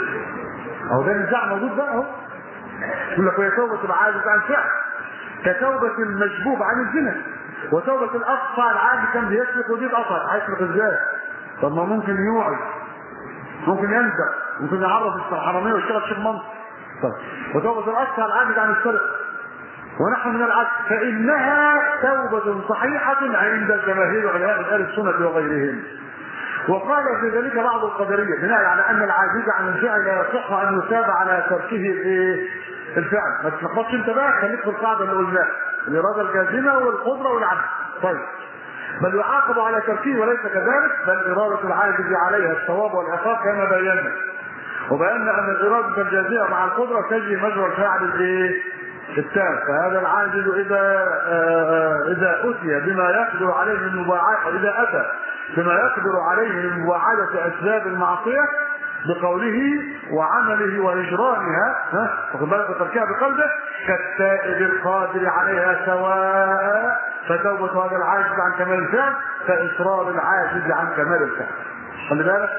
اهو ده النزاع موجود بقى اهو يقول لك وهي توبه العاجز عن فعل كتوبه المجبوب عن الزنا وتوبه الاقصى العاجز كان بيسلك ودي اتقطعت هيسلك ازاي؟ طب ما ممكن يوعي ممكن ينسى ممكن يعرف الحراميه ويشتغل شيخ منصب طيب وتوبه الاقصى العاجز عن السرقه ونحن من العكس فانها توبه صحيحه عند جماهير علماء اهل السنه وغيرهم وقال في ذلك بعض القدرية بناء على أن العاجز عن الفعل لا يصح أن يثاب على تركه الإيه؟ الفعل ما تلخبطش أنت بقى خليك في القاعدة اللي قلناها الإرادة الجازمة والقدرة والعدل طيب بل يعاقب على تركه وليس كذلك بل إرادة العاجز عليها الثواب والعقاب كما بينا وبينا أن الإرادة الجازمة مع القدرة تجري مجرى الفعل الإيه؟ التام فهذا العاجز إذا آه إذا أتي بما يقدر عليه من مباعات إذا أتى بما يقدر عليه من مواعدة أسباب المعصية بقوله وعمله وهجرانها ها واخد بالك وتركها بقلبه كالتائب القادر عليها سواء فتوبة هذا العاجز عن كمال الفعل كإصرار العاجز عن كمال الفعل خلي بالك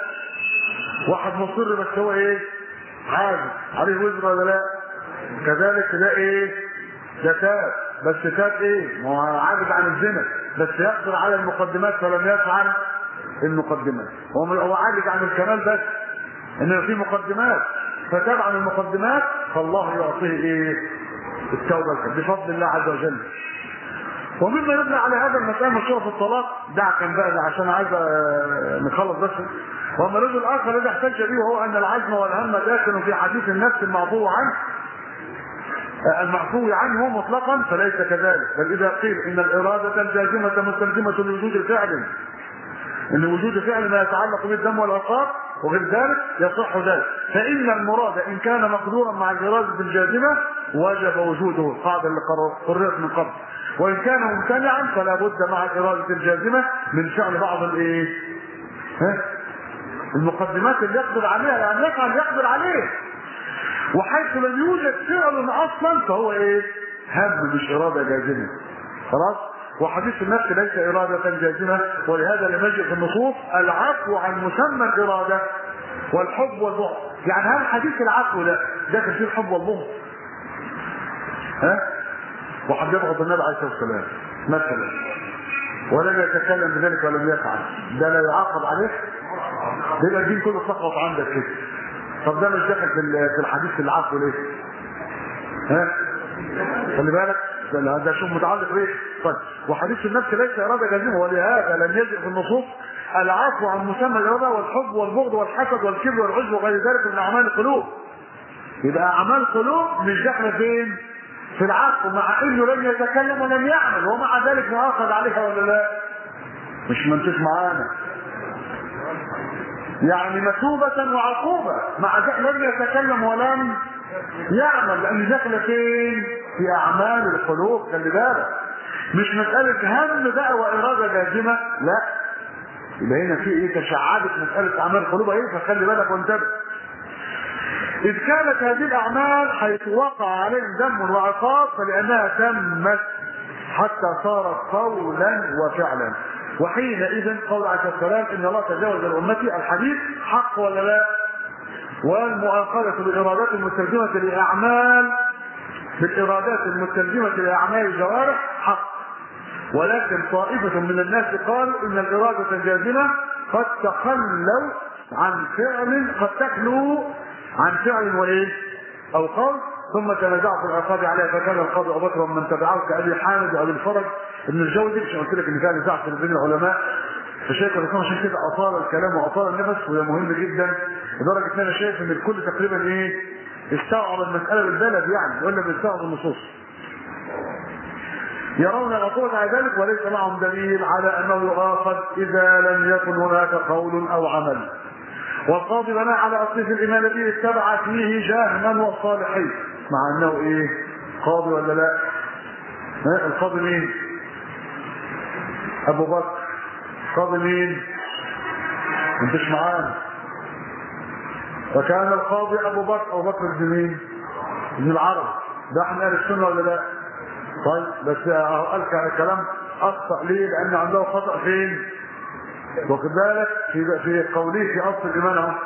واحد مصر بس هو ايه عاجز عليه وزر ولا لا كذلك ده ايه ده تاب بس تاب ايه ما هو عاجز عن الزنا بس يقدر على المقدمات فلم يفعل المقدمات هو هو عاجز عن الكمال بس ان في مقدمات فتاب عن المقدمات فالله يعطيه ايه التوبه بفضل الله عز وجل ومما يبنى على هذا المسألة مشهورة في الطلاق دع كان بقى ده عشان عايز نخلص بس واما الرجل الاخر الذي احتج به وهو ان العزم والهم داخل في حديث النفس المعفو عنه المعفو عنه مطلقا فليس كذلك بل اذا قيل ان الاراده الجازمه مستلزمه لوجود فعل ان وجود فعل ما يتعلق بالدم والعقاب وغير ذلك يصح ذلك فان المراد ان كان مقدورا مع الاراده الجازمه وجب وجوده القاعده اللي قررت من قبل وان كان ممتنعا فلا بد مع الاراده الجازمه من فعل بعض الايه ها المقدمات اللي يقدر عليها يعني يفعل يقدر عليه وحيث لم يوجد فعل اصلا فهو ايه هم مش اراده جازمه خلاص وحديث النفس ليس إرادة جازمة ولهذا لم يجد في النصوص العفو عن مسمى الإرادة والحب والبغض يعني هل حديث العفو ده داخل فيه الحب والبغض ها وحد يبغض النبي عليه الصلاة والسلام مثلا ولم يتكلم بذلك ولم يفعل ده لا يعاقب عليه يبقى الدين كله سقط عندك كده طب ده مش داخل في في الحديث العفو ليه ها خلي بالك ده ده شوف متعلق بايه طيب وحديث النفس ليس اراده جازمه ولهذا لم يجد في النصوص العفو عن مسمى الاراده والحب والبغض والحسد والكبر والعجب وغير ذلك من اعمال القلوب يبقى اعمال قلوب مش داخله فين في العفو مع انه لم يتكلم ولم يعمل ومع ذلك مؤاخذ عليها ولا لا مش ما انتوش معانا يعني مثوبة وعقوبة مع ذلك لم يتكلم ولم يعمل لأن داخلة فين؟ في أعمال القلوب خلي بالك مش مسألة هم بقى وإرادة جازمة لا يبقى هنا في إيه تشعبت مسألة أعمال القلوب إيه فخلي بالك وانتبه إذ كانت هذه الأعمال حيث وقع عليهم ذنب وعقاب فلأنها تمت حتى صارت قولا وفعلا وحينئذ قول عليه السلام ان الله تجاوز لامتي الحديث حق ولا لا؟ والمؤاخذة بالإرادات المستلزمة لأعمال بالإرادات المستلزمة لأعمال الجوارح حق ولكن طائفة من الناس قالوا إن الإرادة الجازمة قد تخلوا عن فعل قد تخلو عن فعل وإيه؟ أو قول ثم تنازعوا في العقاب عليها فكان القاضي ابو بكر ومن تبعه كابي حامد وابي الفرج ابن الجوزي مش قلت لك ان كان نزاع بين العلماء فشايف الرسول عشان كده اطال الكلام واطال النفس وده مهم جدا لدرجه ان انا شايف ان الكل تقريبا ايه استوعب المساله بالبلد يعني ولا بيستوعب النصوص يرون العقوبة على ذلك وليس معهم دليل على انه يؤاخذ اذا لم يكن هناك قول او عمل والقاضي بنى على اصل في الايمان الذي اتبع فيه جهما والصالحين مع انه ايه قاضي ولا لا ها القاضي مين ابو بكر قاضي مين انتش معانا وكان القاضي ابو بكر ابو بكر بن مين ابن العرب ده احنا اهل السنه ولا لا طيب بس قال كلام اخطا ليه لان عنده خطا فين واخد بالك في في قوله في اصل الايمان اهو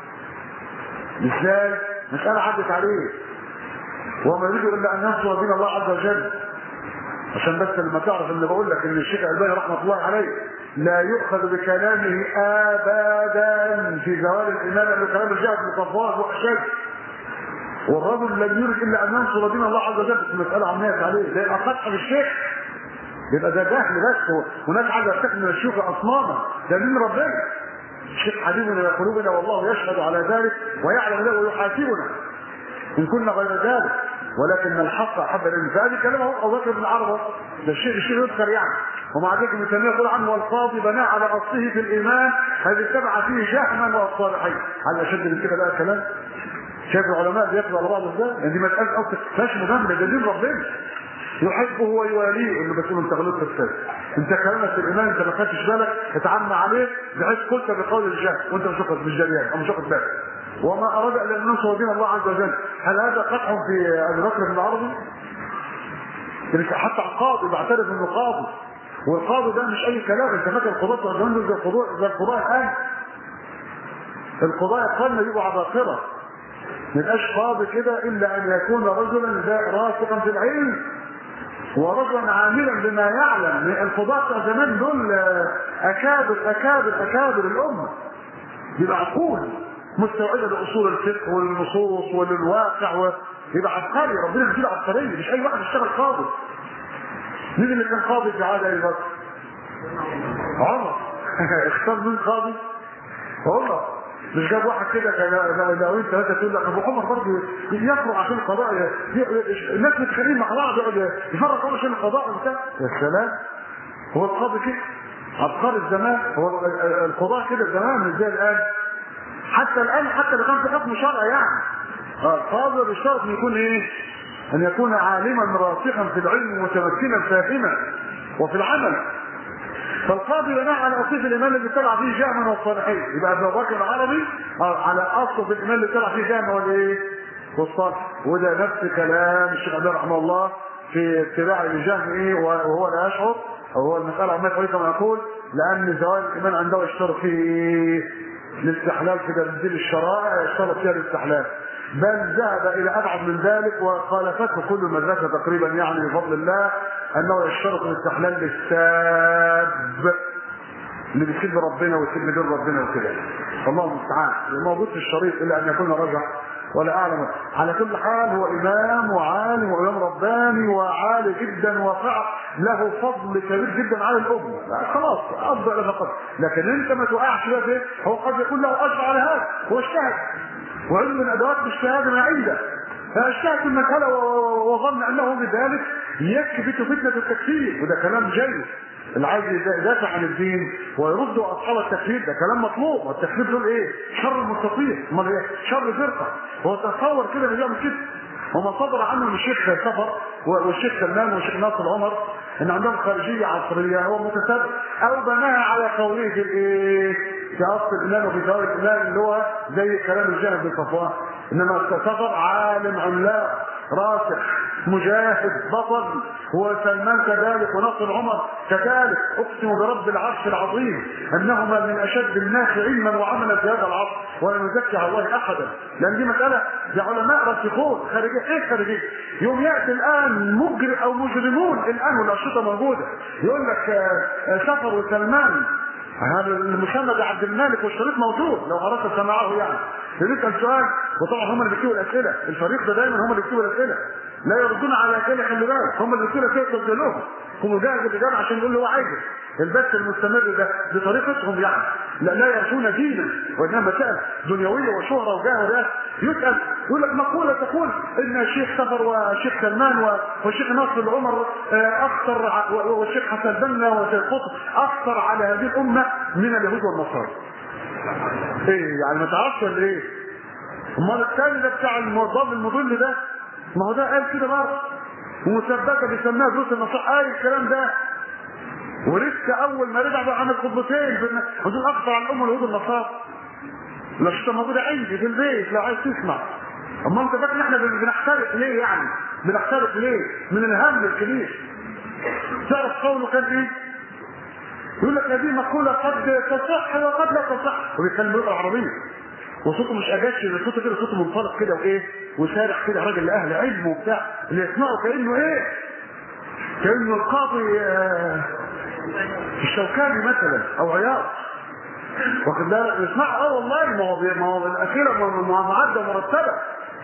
ازاي مساله عدت عليه وما يريد الا ان ينصر دين الله عز وجل عشان بس لما تعرف ان بقول لك ان الشيخ الباني رحمه الله عليه لا يؤخذ بكلامه ابدا في زوال الايمان لانه كلام الجهل مصفوات واشد والرجل لم يرد الا ان ينصر دين الله عز وجل بس المساله عميت عليه لان قطع بالشيخ يبقى ده جهل بس وناس عايزه تتخذ من الشيوخ اصناما ده دين ربنا الشيخ حبيبنا الى قلوبنا والله يشهد على ذلك ويعلم ذلك ويحاسبنا ان كنا غير ذلك ولكن الحق احب العلم فهذه كلمه ابو بكر بن عربه ده الشيء الشيء يذكر يعني ومع ذلك ابن تيميه يقول عنه والقاضي بنى على اصله في الايمان الذي اتبع فيه جهما والصالحين هل اشد من كده بقى الكلام؟ شايف العلماء بيقروا على بعض ازاي؟ يعني دي مساله اصلا فيهاش مجامله ده دين ربنا يحبه ويواليه اللي بتقول انت غلطت في كذا انت كلامك في الايمان انت ما خدتش بالك اتعمى عليه بحيث قلت بقول الجهل وانت مش واخد مش جريان او مش واخد بالك وما اراد الا ان ينصر دين الله عز وجل هل هذا قدح في ابي بكر بن العربي؟ حتى القاضي بعترف انه قاضي والقاضي ده مش اي كلام انت فاكر القضاة بتوع زمان زي القضاء زي القضاء الان القضاء يقال يبقوا عباقرة ما يبقاش قاضي كده الا ان يكون رجلا راسخا في العلم ورجلا عاملا بما يعلم القضاة بتوع زمان دول اكابر اكابر اكابر الامه يبقى عقول مستوعبه لاصول الفقه والنصوص وللواقع و... يبقى عبقري ربنا يديله عبقريه مش اي واحد يشتغل قاضي مين اللي كان قاضي في عهد ابي بكر؟ عمر اختار مين قاضي؟ عمر مش جاب واحد كده كان لو ثلاثه تقول لك ابو عمر برضه يفرق عشان القضاء الناس متخانقين مع بعض يقعد يفرق عمر عشان القضاء وبتاع يا سلام هو القاضي كده عبقري الزمان هو القضاء كده زمان مش زي الان حتى الان حتى لو كان في حكم شرعي يعني القاضي بيشترط ان يكون ايه؟ ان يكون عالما راسخا في العلم متمكنا فاهما وفي العمل فالقاضي بناء على اصل الايمان اللي طلع فيه جهما والصالحين يبقى ابن بكر العربي على اصل في الايمان اللي طلع فيه جهما والايه؟ والصالح وده نفس كلام الشيخ عبد رحمه الله في اتباع الجهم ايه وهو لا يشعر او هو المساله عمال قوي كما يقول لان زوال الايمان عنده يشترط فيه الاستحلال في تنزيل الشرائع يشترط فيها الاستحلال بل ذهب الى ابعد من ذلك وخالفته كل المدرسه تقريبا يعني بفضل الله انه يشترط الاستحلال للساب اللي بيسب ربنا ويسب دين ربنا وكده الله المستعان موجود في الشريط الا ان يكون رجع ولا اعلم على كل حال هو امام وعالم وامام رباني وعالي جدا وفعل له فضل كبير جدا على الامه خلاص افضل فقط لكن انت ما توقعش بقى فيه هو قد يكون له اجر على هذا هو اجتهد وعلم من ادوات الاجتهاد ما عنده فاجتهد في المساله وظن انه بذلك يكبت فتنه التكفير وده كلام جيد اللي عايز يدافع عن الدين ويرد اصحاب التكفير ده كلام مطلوب والتكفير دول ايه؟ شر المستطيع امال ايه؟ شر فرقه هو تصور كده اللي بيعمل كده وما صدر عنه الشيخ سفر والشيخ سلمان والشيخ ناصر عمر ان عندهم خارجيه عصريه هو متسابق او بناها على قوليه في الايه؟ في اصل الايمان وفي ثواب الايمان اللي هو زي كلام الجاهل بن صفوان انما سفر عالم عملاق راسخ مجاهد بطل هو سلمان كذلك ونصر عمر كذلك اقسم برب العرش العظيم انهما من اشد الناس علما وعملا في هذا العصر ولا نزكي على الله احدا لان دي مساله دي علماء راسخون خارجيه ايه خارجيه؟ يوم ياتي الان مجرم او مجرمون الان والانشطه موجوده يقول لك سفر وسلمان هذا المسمى ده عبد الملك والشريط موجود لو اردت سماعه يعني بنسال سؤال وطبعا هم اللي بيكتبوا الاسئله الفريق ده دايما هم اللي بيكتبوا الاسئله لا يردون على اسئله خلي بالك هم اللي بيكتبوا الاسئله تسالوهم هم جاهز الاجابه عشان يقول له هو عايزه البث المستمر ده بطريقتهم يعني لا لا يرجون دينا وانما مسائل دنيويه وشهره وجاه ورئاسه يسال يقول لك مقوله تقول ان الشيخ سفر والشيخ سلمان والشيخ ناصر العمر اخطر والشيخ حسن بنا والشيخ قطب اخطر على هذه الامه من اليهود والنصارى. ايه يعني ما تعرفش ولا ايه؟ امال الثاني ده بتاع المضاد المضل ده ما هو ده قال كده برضه ومثبته بيسميها دروس النصارى قال الكلام ده ولسه اول ما رجع بقى عمل خطبتين ودول اخطر على الامه اليهود والنصارى الأشرطة موجودة عندي في البيت لو عايز تسمع أما أنت فاكر إن إحنا بنحترق ليه يعني؟ بنحترق ليه؟ من الهم الكبير. تعرف قوله كان إيه؟ يقول لك هذه مقولة قد تصح وقد لا تصح وبيتكلم باللغة العربية. وصوته مش أجاش صوته كده صوته منطلق كده وإيه؟ وسارح كده راجل لأهل علم وبتاع اللي يسمعه كأنه إيه؟ كأنه القاضي آه الشوكاني مثلا أو عياض واخد بالك اسمع اه والله ما هو ما هو الاخيره معده مرتبه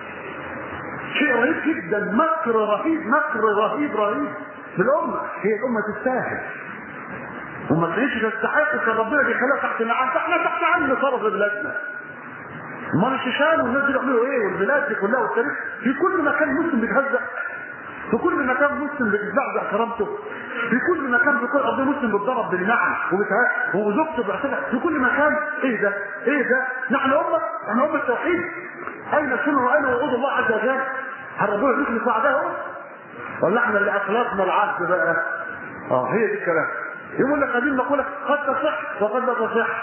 شيء رهيب جدا مكر رهيب مكر رهيب رهيب بالامه هي الامه تستاهل وما تعيش تستحق كان ربنا بيخليها تحت العين احنا تحت عين صرف بلادنا امال الشيشان والناس دي بيعملوا ايه والبلاد دي كلها والتاريخ في كل مكان مسلم بيتهزأ في كل مكان مسلم بتزعزع كرامته في كل مكان في كل ارض مسلم بيتضرب بالنعم وزوجته بيعتبر في كل مكان ايه ده؟ ايه ده؟ نحن امه احنا امه توحيد اين السنه واين وعود الله عز وجل؟ هل ربنا يخلص وعده؟ ولا احنا اللي اخلصنا العهد بقى؟ اه هي دي الكلام يقول لك هذه المقوله قد تصح وقد لا تصح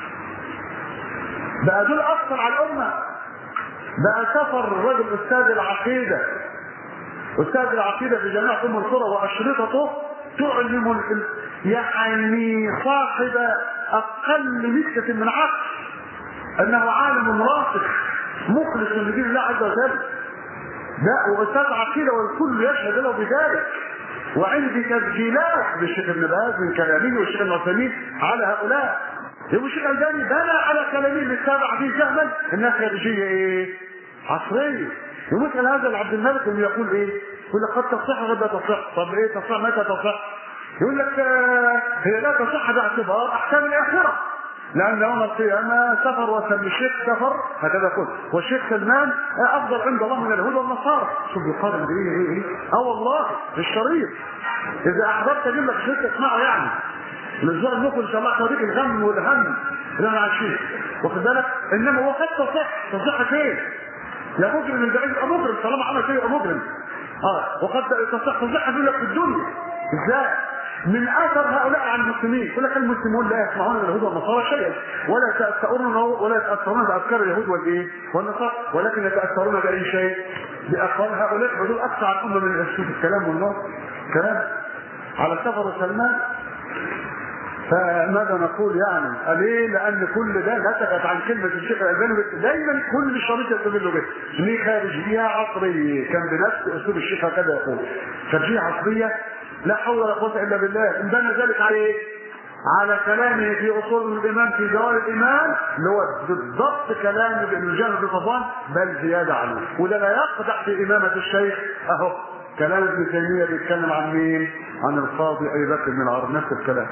بقى دول اكثر على الامه بقى سفر الرجل استاذ العقيده استاذ العقيده في جامعه ام القرى واشرطته تعلم يعني صاحب اقل مسكه من عقل انه عالم راسخ مخلص لدين الله عز وجل لا واستاذ عقيده والكل يشهد له بذلك وعندي تسجيلات للشيخ ابن باز من كلامه والشيخ ابن عثيمين على هؤلاء يقول الشيخ الباني بنى على كلامه اللي اتبع فيه جهلا انها خارجيه ايه؟ عصريه ومثل هذا العبد الملك اللي يقول ايه؟ يقول لك قد تصح وقد لا تصح، طب ايه تصح متى تصح؟ يقول لك آه هي لا تصح باعتبار احكام الاخره. لان يوم القيامه سفر وسلم الشيخ سفر هكذا يقول والشيخ سلمان افضل عند الله من اليهود والنصارى شوف بيقارن بايه ايه ايه اه والله الشريف اذا احببت اجيب لك شيخ تسمعه يعني الاسبوع المقبل ان شاء الله هوريك الغم والهم اللي انا عايشين واخد بالك انما هو قد تصح تصح فين؟ يا مجرم من بعيد يبقى مجرم طالما عمل شيء يبقى مجرم اه وقد تصح تصح يقول لك في الدنيا ازاي؟ من اثر هؤلاء على المسلمين يقول لك المسلمون لا يسمعون من اليهود والنصارى شيئا ولا يتاثرون ولا يتاثرون بافكار اليهود والايه؟ والنصارى ولكن يتاثرون باي شيء؟ باقوال هؤلاء حدود اقصى عن الامه من اسلوب الكلام والنص كلام على سفر سلمان فماذا نقول يعني؟ قال ايه؟ لان كل ده نتجت عن كلمه الشيخ الالباني دايما كل الشريط يستدل به. ليه خارجيه عصريه؟ كان بنفس اسلوب الشيخ هكذا يقول. خارجيه عصريه لا حول ولا قوه الا بالله، ان بنى ذلك على ايه؟ على كلامه في اصول الايمان في جوار الايمان اللي هو بالضبط كلام ابن جابر بن صفوان بل زياده عليه وده لا يقدح في امامه الشيخ اهو كلام ابن تيميه بيتكلم عن مين؟ عن القاضي ابي بكر بن العرب نفس الكلام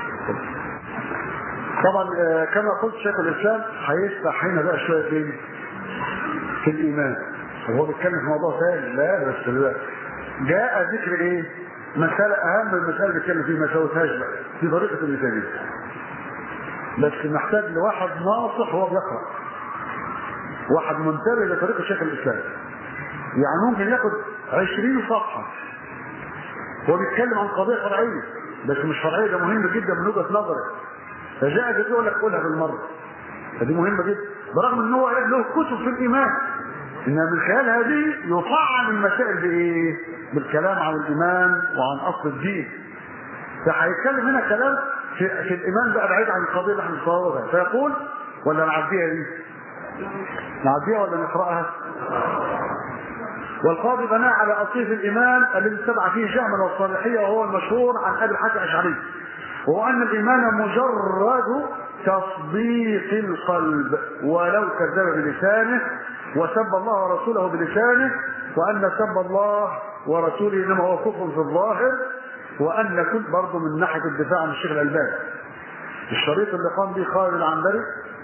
طبعا آه، كما قلت شيخ الاسلام هيفتح هنا بقى شويه فين؟ في الايمان وهو بيتكلم في موضوع ثاني لا بس لا. جاء ذكر ايه؟ مسألة أهم المسألة اللي بيتكلم فيه ما سوتهاش بقى في طريقة ابن تيمية بس محتاج لواحد ناصح وهو بيقرأ واحد منتبه لطريقة شيخ الإسلام يعني ممكن ياخد 20 صفحة هو بيتكلم عن قضية فرعية بس مش فرعية ده مهم جدا من وجهة نظري فجاء ده يقول لك قولها بالمرة فدي مهمة جدا برغم ان هو له كتب في الإيمان إنها من خلال هذه يطعن المسائل بإيه؟ بالكلام عن الإيمان وعن أصل الدين فهيتكلم هنا كلام في, في الإيمان بقى بعيد عن القضية اللي احنا بنصورها فيقول ولا نعديها دي؟ نعديها ولا نقرأها؟ والقاضي بناء على أصيل الإيمان الذي اتبع فيه جهما والصالحية وهو المشهور عن أبي الحسن الأشعري وهو أن الإيمان مجرد تصديق القلب ولو كذب بلسانه وسب الله ورسوله بلسانه وأن سب الله ورسوله إنما هو كفر في الظاهر وأن كل برضه من ناحية الدفاع عن الشيخ الألباني الشريط اللي قام به خالد العنبري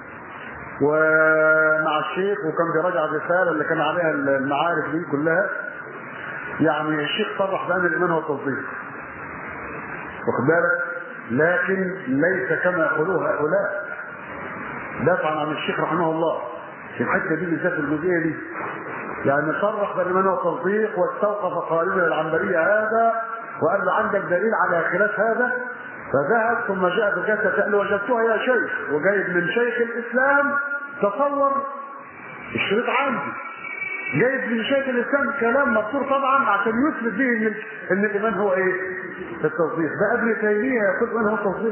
ومع الشيخ وكان بيراجع الرسالة اللي كان عليها المعارف دي كلها يعني الشيخ صرح بأن الإيمان هو التصديق واخد بالك لكن ليس كما يقولوه هؤلاء دفعا عن الشيخ رحمه الله في الحته دي بالذات الجزئيه دي يعني صرح بالايمان والتصديق واستوقف قائلا العنبريه هذا وقال له عندك دليل على خلاف هذا فذهب ثم جاء بجلسه قال له وجدتها يا شيخ وجايب من شيخ الاسلام تصور الشريط عندي جايب من شيخ الاسلام كلام مذكور طبعا عشان يثبت به ان ان الايمان هو ايه؟ التصديق ده ابن تيميه يقول الايمان هو التصديق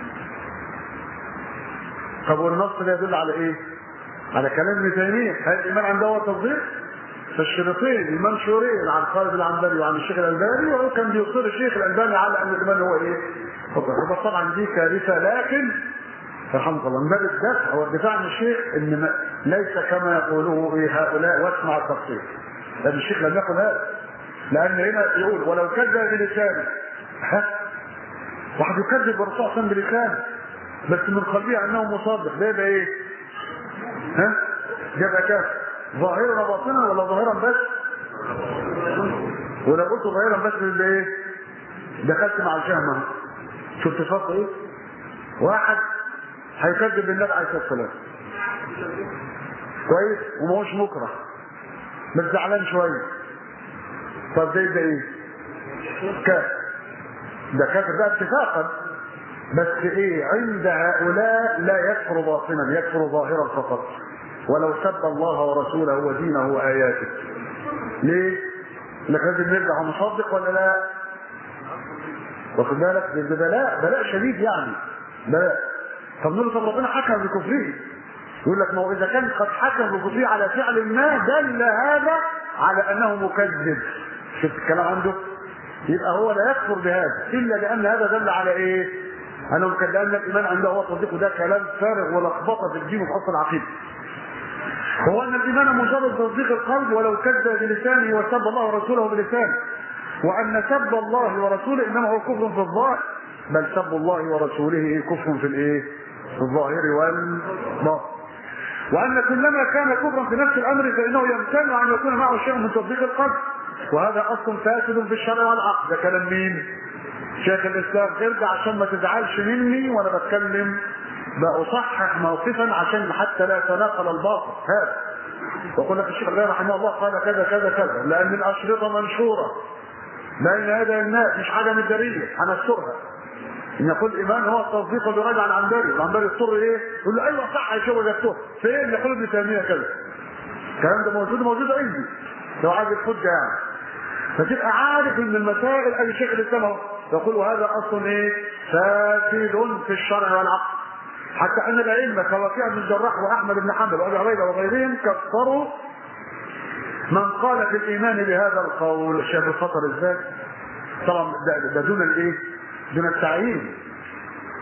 طب والنص ده يدل على ايه؟ على كلام ابن تيميه هل الايمان عنده هو التصديق؟ فالشريطين المنشورين عن خالد العنبري وعن الشيخ الالباني وهو كان بيصر الشيخ الالباني على ان الايمان هو ايه؟ هو طبعا دي كارثه لكن رحمه الله من باب الدفع هو الدفاع عن الشيخ ان ما ليس كما يقوله إيه هؤلاء واسمع التفصيل لان الشيخ لم يقل هذا لان هنا يقول ولو كذب بلسانه ها واحد يكذب الرسول صلى الله عليه وسلم بلسانه بس من قلبه انه مصدق ده يبقى ايه؟ ها؟ يبقى كافر ظاهرا وباطنا ولا ظاهرا بس؟ ولو قلت ظاهرا بس يبقى ايه؟ دخلت مع الجهمه اهو شفت فرق ايه؟ واحد هيكذب بالنبي عليه الصلاه والسلام كويس وما هوش مكره بس زعلان شويه طب ده يبقى ايه؟ كافر ده كافر ده اتفاقا بس ايه عند هؤلاء لا يكفر باطنا يكفر ظاهرا فقط ولو سب الله ورسوله ودينه واياته ليه؟ لك لازم نرجع مصدق ولا لا؟ واخد بالك ده بلاء بلاء شديد يعني بلاء طب نقول طب ربنا حكم بكفره يقول لك ما هو اذا كان قد حكم بكفره على فعل ما دل هذا على انه مكذب شفت الكلام عنده يبقى هو لا يكفر بهذا الا لان هذا دل على ايه؟ انه كان لان الايمان عنده هو تصديق ده كلام فارغ ولخبطه في الدين وفي اصل العقيده هو ان الايمان مجرد تصديق القلب ولو كذب بلسانه وسب الله ورسوله بلسانه وان سب الله ورسوله انما هو كفر في الظاهر بل سب الله ورسوله كفر في الايه؟ في الظاهر والباطن وان كلما كان كفرا في نفس الامر فانه يمتنع ان يكون معه شيء من تصديق القلب وهذا اصل فاسد في الشرع والعقل ده كلام مين؟ شيخ الاسلام ارجع عشان ما تزعلش مني وانا بتكلم بأصحح موقفا عشان حتى لا يتناقل الباطل هذا وقل لك الشيخ الغير رحمه الله قال كذا كذا كذا لان الاشرطه منشوره بين هذا الناس مش حاجه مداريه هنسترها ان يقول الايمان هو التصديق براجع العنبري العنبري يضطر ايه؟ يقول له ايوه صح يا شيخ وجدته فين يقول ابن تيميه كذا الكلام ده موجود موجود عندي لو عايز الحجه يعني فتبقى عارف ان المسائل ادي شيخ الاسلام اهو يقول هذا اصل ايه؟ فاسد في الشرع والعقل حتى ان الائمه كوكيع بن الجراح واحمد بن حنبل وابي عبيده وغيرهم كفروا من قال في الايمان بهذا القول شاف الخطر ازاي؟ طبعا ده, ده دون الايه؟ دون التعيين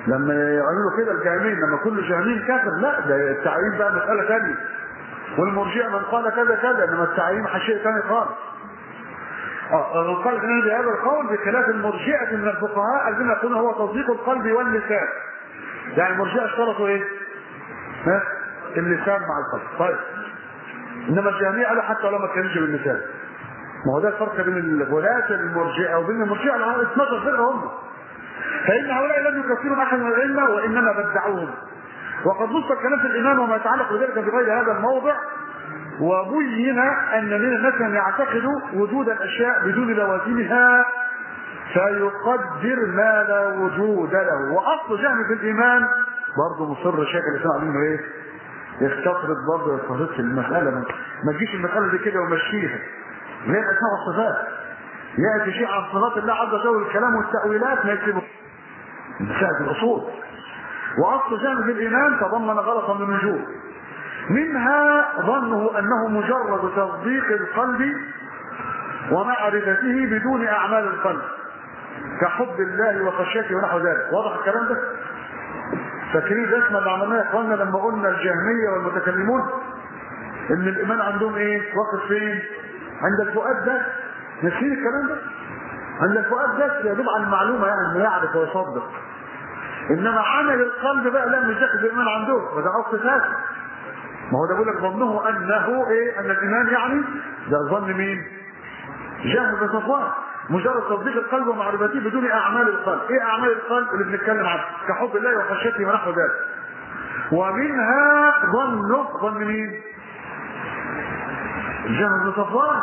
لما يعملوا كده الجهمين لما كل جهمين كافر لا ده التعيين بقى مساله ثانيه والمرجئه من قال كذا كذا انما التعيين شيء ثاني خالص اه من قال هنا بهذا القول بخلاف المرجئه من الفقهاء الذين يقولون هو تصديق القلب واللسان يعني المرجئه اشترطوا ايه؟ ها؟ اللسان مع القلب طيب انما الجهميه قالوا حتى لو ما كانش باللسان ما هو ده الفرق بين الغلاة المرجئه وبين المرجئه على 12 فرقه هم فإن هؤلاء لم يكفروا أحد من العلم وإنما بدعوهم وقد نص الكلام في الإيمان وما يتعلق بذلك في غير هذا الموضع وبين أن من الناس من يعتقد وجود الأشياء بدون لوازمها فيقدر ما لا وجود له وأصل جهل في الإيمان برضه مصر شيخ الإسلام عليه إنه إيه؟ يستطرد برضه يستطرد في المسألة ما, ما تجيش المسألة دي كده ومشيها زي الأسماء والصفات يأتي شيء عن صفات الله عز وجل الكلام والتأويلات ما يكتبه مسائل الأصول وأصل جانب في الإيمان تضمن غلطا من وجوه منها ظنه أنه مجرد تصديق القلب ومعرفته بدون أعمال القلب كحب الله وخشيته ونحو ذلك واضح الكلام ده فاكرين الرسمة اللي عملناها يا اخوانا لما قلنا الجهمية والمتكلمون ان الايمان عندهم ايه واقف فين عند الفؤاد ده نسين الكلام ده عند الفؤاد ده يدوب على المعلومة يعني انه يعرف ويصدق انما عمل القلب بقى لا مش داخل الايمان عندهم وده اصل فاسد ما هو ده بيقول لك ظنه انه ايه ان الايمان يعني ده ظن مين؟ جهل بن صفوان مجرد تصديق القلب ومعرفته بدون اعمال القلب، ايه اعمال القلب اللي بنتكلم عنها؟ كحب الله وخشيته ونحو ذلك. ومنها ظنه ظن مين؟ جهل بن صفوان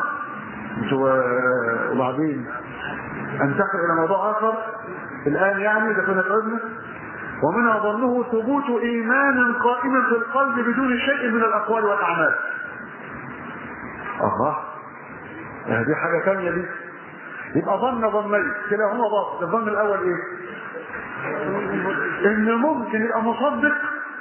وبعدين انتقل الى موضوع اخر الان يعني ده كنا تعبنا ومنها ظنه ثبوت ايمان قائم في القلب بدون شيء من الاقوال والاعمال الله دي حاجه ثانيه دي يبقى ظن ظنين كلاهما باطل الظن الاول ايه ان ممكن يبقى مصدق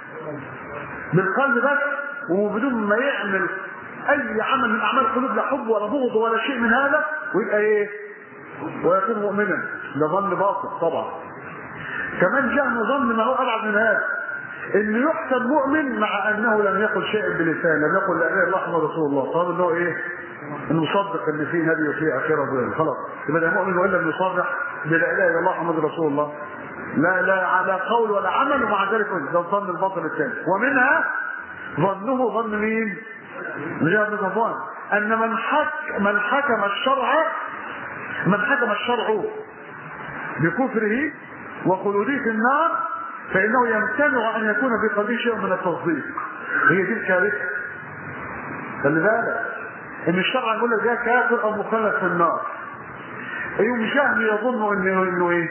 بالقلب بس وبدون ما يعمل اي عمل من اعمال القلوب لا حب ولا بغض ولا شيء من هذا ويبقى ايه ويكون مؤمنا ده ظن باطل طبعا كمان جهل ظن ما هو ابعد من هذا انه يحسب مؤمن مع انه لم يقل شيء بلسانه لم يقل لا اله الا الله محمد رسول الله طب انه ايه انه يصدق ان في نبي وفي اخره وغيره خلاص يبقى ده مؤمن وان لم يصرح بلا اله الا الله محمد رسول الله لا لا على قول ولا عمل ومع ذلك ده الظن الباطل الثاني ومنها ظنه ظن مين؟ رجال بن صفوان ان من حك من حكم الشرع من حكم الشرع بكفره وخلوده في النار فانه يمتنع ان يكون في قلبه شيء من التصديق هي دي الكارثه خلي بالك ان الشرع يقول لك ده كافر او مخلد في النار ايوم جهل يظن انه انه ايه؟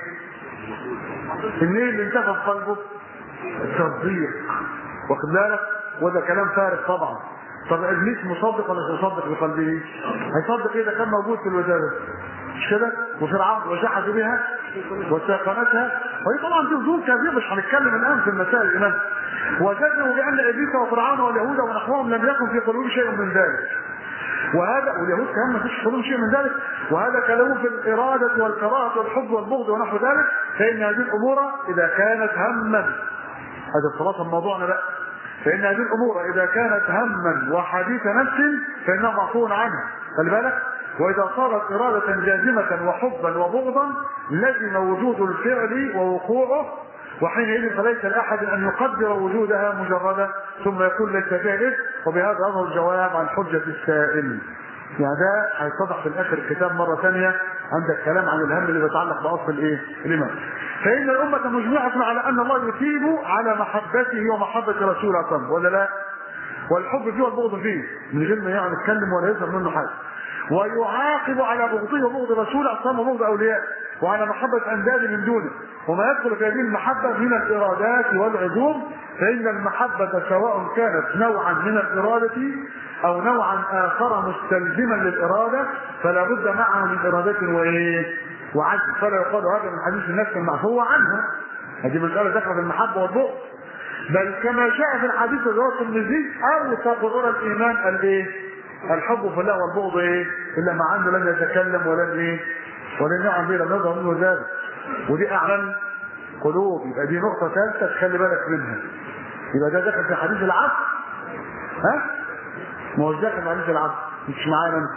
ان ايه اللي انتفى في قلبه؟ التصديق واخد بالك؟ وده كلام فارغ طبعا طب ابليس مصدق ولا مش مصدق بقلبه؟ هيصدق ايه ده كان موجود في الوزاره مش كده؟ وفرعون وجحدوا بها وساقنتها وهي طبعا دي ظروف كبيره مش هنتكلم الان في المسائل الان وجزموا بان ابليس وفرعون واليهود ونحوهم لم يكن في قلوبهم شيء من ذلك وهذا واليهود كمان ما فيش في قلوبهم شيء من ذلك وهذا كلامه في الاراده والكراهه والحب والبغض ونحو ذلك فان هذه الامور اذا كانت هما هذا خلاصه موضوعنا بقى فإن هذه الأمور إذا كانت هما وحديث نفس فإنها معفو عنها خلي بالك وإذا صارت إرادة جازمة وحبا وبغضا لزم وجود الفعل ووقوعه وحينئذ فليس لأحد أن يقدر وجودها مجردا ثم يكون ليس فيها إثم وبهذا يظهر الجواب عن حجة السائل يعني ده هيتضح في الاخر الكتاب مره ثانيه عندك كلام عن الهم اللي بيتعلق باصل الايه؟ الايمان. فان الامه مجموعه على ان الله يثيب على محبته ومحبه رسوله صلى ولا لا؟ والحب فيه والبغض فيه من غير ما يعني يتكلم ولا يظهر منه حاجه. ويعاقب على بغضه وبغض رسوله صلى وبغض اوليائه وعلى محبه انداد من دونه وما يدخل في هذه المحبه من الارادات والعزوم فان المحبه سواء كانت نوعا من الاراده او نوعا اخر مستلزما للاراده فلا بد معه من اراده وايه؟ وعزم فلا يقال هذا من حديث النفس المعفو عنها هذه مساله داخله في المحبه والبغض بل كما جاء في الحديث الرسول النزي اوثق غرى الايمان الايه؟ الحب في الله والبغض ايه؟ الا مع انه لم يتكلم ولم ايه؟ ولم يعمل به لم يظهر منه ذلك ودي اعلن القلوب يبقى دي نقطة ثالثة تخلي بالك منها يبقى ده داخل في حديث العصر ها؟ ما هوش داخل في حديث العصر مش معانا انت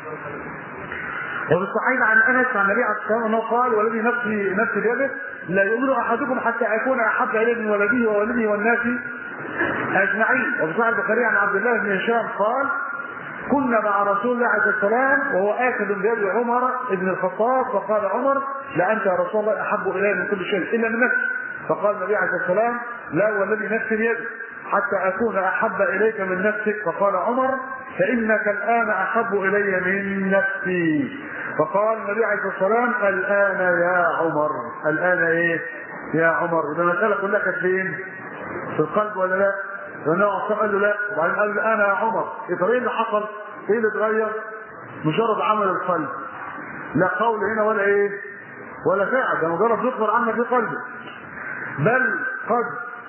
وفي الصحيح عن انس عن النبي عليه الصلاه والسلام انه قال والذي نفسي نفسي بيده لا يؤمن احدكم حتى اكون احب اليه من ولده وولده والناس اجمعين وفي صحيح البخاري عن عبد الله بن هشام قال كنا مع رسول الله عليه السلام وهو آكل بيد عمر بن الخطاب فقال عمر لأنت يا رسول الله أحب إلي من كل شيء إلا من نفسي فقال النبي عليه السلام لا والذي نفسي بيده حتى أكون أحب إليك من نفسك فقال عمر فإنك الآن أحب إلي من نفسي فقال النبي عليه السلام الآن يا عمر الآن إيه يا عمر وده المسألة كلها كانت فين؟ في القلب ولا لا؟ لأنه قال له لا وبعدين قال له أنا يا عمر إيه طب إيه اللي حصل؟ إيه اللي اتغير؟ مجرد عمل القلب لا قول هنا ولا إيه؟ ولا فعل ده مجرد يخبر عنك في قلبه بل قد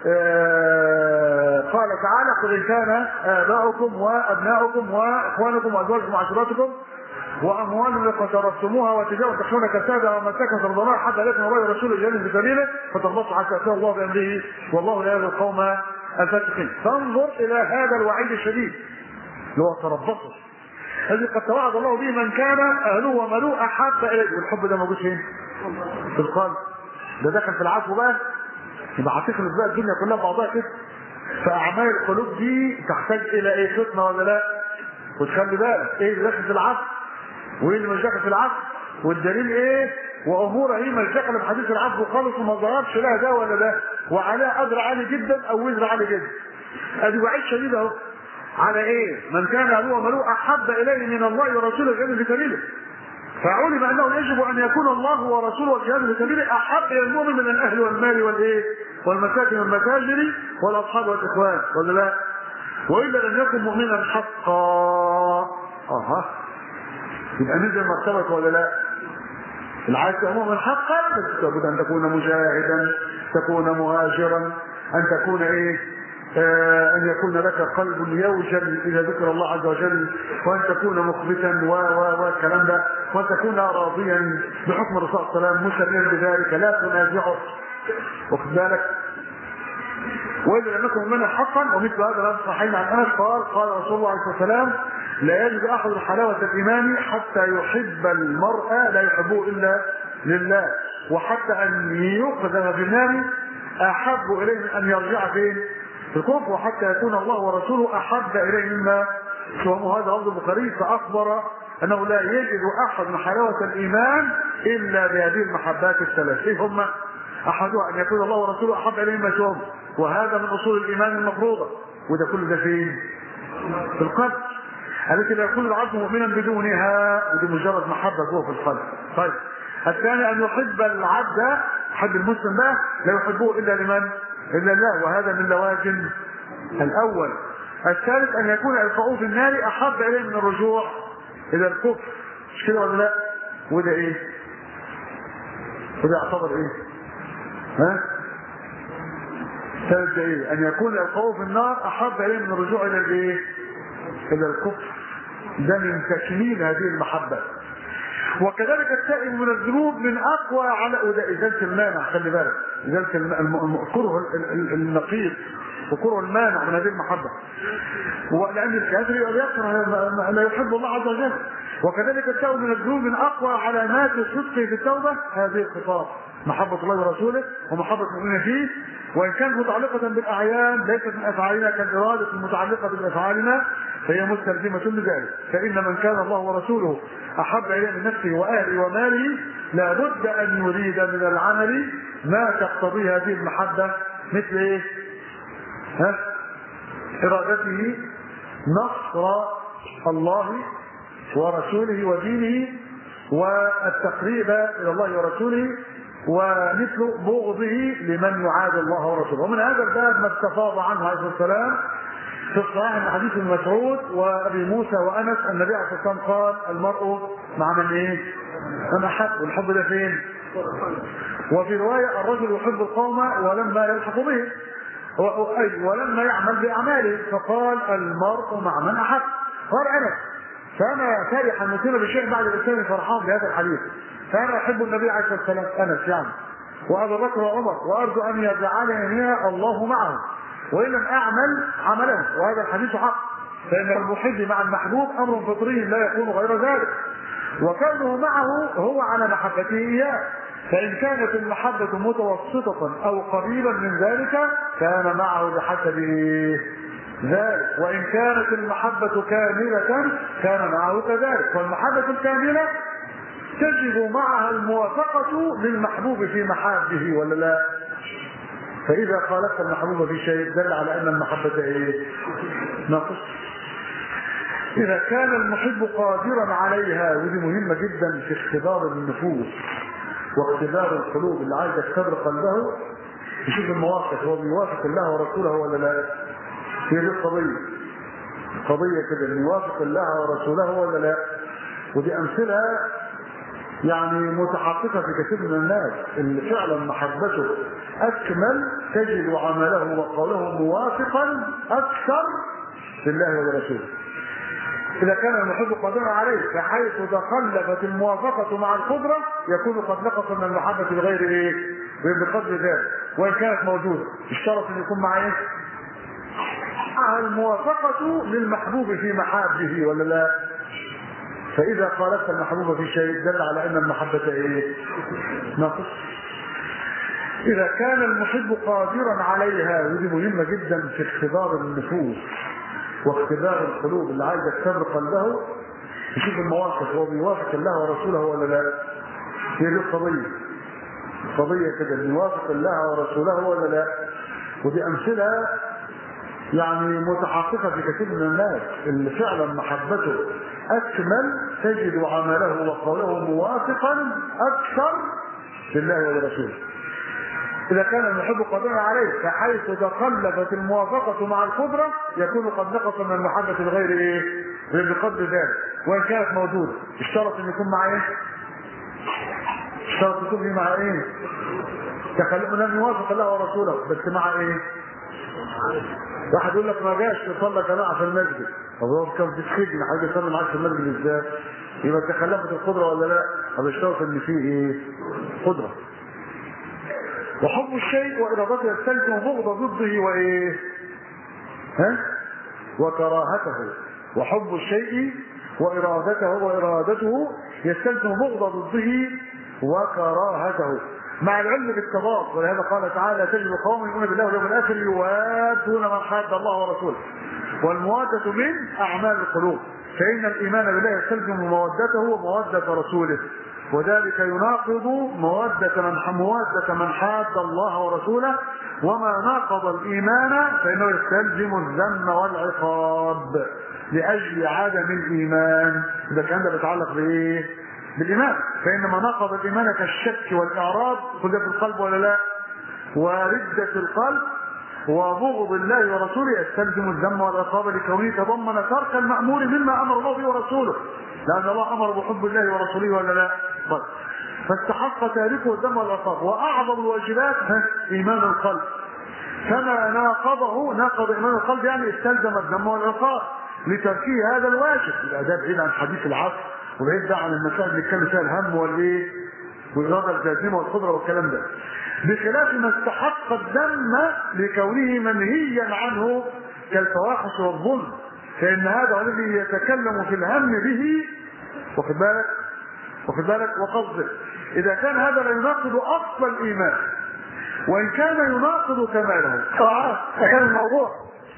آه قال تعالى قل ان كان اباؤكم وابناؤكم واخوانكم وازواجكم وعشيرتكم واموال اقترفتموها وتجاره تخشون كسادها ومساكن ترضونها حتى اليكم الله ورسوله الجنة في سبيله فتربصوا حتى ياتي الله بامره والله لا يهدي القوم الفاسقين فانظر الى هذا الوعيد الشديد اللي هو تربصوا الذي قد توعد الله به من كان اهله وماله احب اليه والحب ده موجود فين؟ في القلب ده دخل في العفو بقى يبقى هتخلص بقى الدنيا كلها بعضها كده فاعمال القلوب دي تحتاج الى ايه فتنه ولا لا؟ وتخلي بالك ايه اللي داخل في العفو وايه اللي مش داخل في العفو والدليل ايه؟ وامور هي مش داخله في حديث العفو خالص وما ظهرش لها ده ولا ده وعليها قدر عالي جدا او وزر عالي جدا ادي وعيد شديد اهو على ايه؟ من كان ابوه وملوء احب اليه من الله ورسوله الجنه في سبيله فعلم انه يجب ان يكون الله ورسوله والجهاد في سبيله احب الى المؤمن من الاهل والمال والايه؟ والمساكن والمتاجر والاصحاب والاخوان ولا لا؟ والا لم يكن مؤمنا حقا اها يبقى نزل مرتبته ولا لا؟ العايز مؤمن حقا بس لابد ان تكون مجاهدا تكون مهاجرا ان تكون ايه؟ آه ان يكون لك قلب يوجل اذا ذكر الله عز وجل وان تكون مخبتا و و والكلام ده وان تكون راضيا بحكم الرسول صلى الله عليه وسلم مسلما بذلك لا تنازعه واخد بالك واذا لم يكن مؤمنا حقا ومثل هذا لا صحيح عن انس قال قال رسول الله عليه الصلاه والسلام لا يجد احد حلاوه الايمان حتى يحب المرء لا يحبه الا لله وحتى ان يقذف في النار احب اليه من ان يرجع فين؟ في الكفر وحتى يكون الله ورسوله احب اليه مما سواه هذا لفظ البخاري فاخبر انه لا يجد احد من حلاوه الايمان الا بهذه المحبات الثلاث ايه هم؟ احدها ان يكون الله ورسوله احب اليه مما سواه وهذا من اصول الايمان المفروضه وده كله ده فين؟ في القلب التي لا يكون العبد مؤمنا بدونها ودي مجرد محبه جوه في القلب طيب الثاني ان يحب العبد حب المسلم بقى لا يحبه الا لمن؟ الا الله وهذا من لوازم الاول الثالث ان يكون القاؤه في النار احب اليه من الرجوع الى الكفر مش كده ولا لا؟ وده ايه؟ وده يعتبر ايه؟ ها؟ ثالث ايه؟ ان يكون القاؤه في النار احب اليه من الرجوع الى الايه؟ الى الكفر ده من تكميل هذه المحبه وكذلك التائب من الذنوب من اقوى على وده ازاله المانع خلي بالك ازاله الم... كره النقيض وكره المانع من هذه المحبه ولان الكافر يبقى يكره لا يحب الله عز وجل وكذلك التائب من الذنوب من اقوى علامات الصدق في التوبه هذه الخطاب محبة الله ورسوله ومحبة المؤمنين فيه وإن كانت متعلقة بالأعيان ليست من أفعالنا كالإرادة المتعلقة بأفعالنا فهي مستلزمة لذلك فإن من كان الله ورسوله أحب إليه من نفسه وأهله وماله لابد أن يريد من العمل ما تقتضيه هذه المحبة مثل إيه؟ ها؟ إرادته نصر الله ورسوله ودينه والتقريب إلى الله ورسوله ومثل بغضه لمن يعاد الله ورسوله ومن هذا الباب ما استفاض عنه عليه الصلاه والسلام في الصحيح من حديث ابن مسعود وابي موسى وانس النبي عليه الصلاه والسلام قال المرء مع من ايه؟ من احب والحب ده فين؟ وفي روايه الرجل يحب القوم ولما يلحق به اي ولما يعمل باعماله فقال المرء مع من احب قال انس فانا فرح ان يصير بشيء بعد الاسلام فرحان بهذا الحديث فانا احب النبي عليه الصلاه والسلام انس يعني وابا بكر وعمر وارجو ان يجعلني منها الله معه وان لم اعمل عمله وهذا الحديث حق فان المحب مع المحبوب امر فطري لا يكون غير ذلك وكونه معه هو على محبته اياه فان كانت المحبه متوسطه او قريبا من ذلك كان معه بحسب ذلك وان كانت المحبه كامله كان معه كذلك والمحبه الكامله تجب معها الموافقة للمحبوب في محابه ولا لا؟ فإذا خالفت المحبوب في شيء دل على أن المحبة إيه؟ ناقص. إذا كان المحب قادرا عليها ودي مهمة جدا في اختبار النفوس واختبار القلوب اللي عايز يختبر قلبه يشوف المواقف هو بيوافق الله ورسوله ولا لا؟ هي دي القضية. قضية كده إن يوافق الله ورسوله ولا لا؟ ودي أمثلة يعني متحققة في كثير من الناس اللي فعلا محبته أكمل تجد عمله وقوله موافقا أكثر لله ولرسوله. إذا كان المحب قادرا عليه فحيث تخلفت الموافقة مع القدرة يكون قد نقص من المحبة بغير إيه؟ بقدر ذلك وإن كانت موجودة اشترط أن يكون مع إيه؟ مع الموافقة للمحبوب في محابه ولا لا؟ فإذا خالفت المحبوب في شيء دل على أن المحبة إيه؟ ناقص. إذا كان المحب قادرا عليها ودي مهمة جدا في اختبار النفوس واختبار القلوب اللي عايز يختبر قلبه يشوف المواقف هو بيوافق الله ورسوله ولا لا؟ هي دي القضية. القضية كده إن يوافق الله ورسوله ولا لا؟ ودي أمثلة يعني متحققة في كثير من الناس اللي فعلا محبته أكمل تجد عمله وقوله موافقا أكثر لله ولرسوله. إذا كان المحب قادرا عليه فحيث تخلفت الموافقة مع القدرة يكون قد نقص من المحبة بغير إيه؟ غير بقدر ذلك وإن كانت موجودة اشترط أن يكون مع إيه؟ اشترط يكون مع إيه؟ تخلف لم يوافق الله ورسوله بس مع إيه؟ واحد يقول لك ما جاش يصلى جماعه في المسجد طب هو كان في السجن حاجه يصلي معاك في المسجد ازاي؟ يبقى تخلفت القدره ولا لا؟ طب اشترط ان فيه ايه؟ قدره. وحب الشيء وارادته يستلزم بغض ضده وايه؟ ها؟ وكراهته وحب الشيء وارادته وارادته يستلزم بغض ضده وكراهته مع العلم بالتضاد ولهذا قال تعالى تجد قوم يؤمنون بالله واليوم الاخر يوادون من حاد الله ورسوله والموادة من اعمال القلوب فان الايمان بالله يستلزم مودته ومودة رسوله وذلك يناقض مودة من مودة من حاد الله ورسوله وما ناقض الايمان فانه يستلزم الذم والعقاب لاجل عدم الايمان اذا كان ده بيتعلق بايه؟ بالايمان فان ما نقض الايمان كالشك والاعراض كل في القلب ولا لا ورده القلب وبغض الله ورسوله يستلزم الذم والعقاب لكونه تضمن ترك المامور مما امر الله به ورسوله لان الله امر بحب الله ورسوله ولا لا طيب فاستحق تاركه الذم والعقاب واعظم الواجبات ايمان القلب كما ناقضه ناقض ايمان القلب يعني استلزم الذم والعقاب لتركيه هذا الواجب الاداب بعيد عن حديث العصر وبعيد بقى عن المسائل اللي اتكلم فيها الهم والايه والاراده الجازمه والقدره والكلام ده بخلاف ما استحق الذم لكونه منهيا عنه كالفواحش والظلم فان هذا هو الذي يتكلم في الهم به واخد بالك واخد بالك وقصده اذا كان هذا لا يناقض اصل الايمان وان كان يناقض كماله فكان الموضوع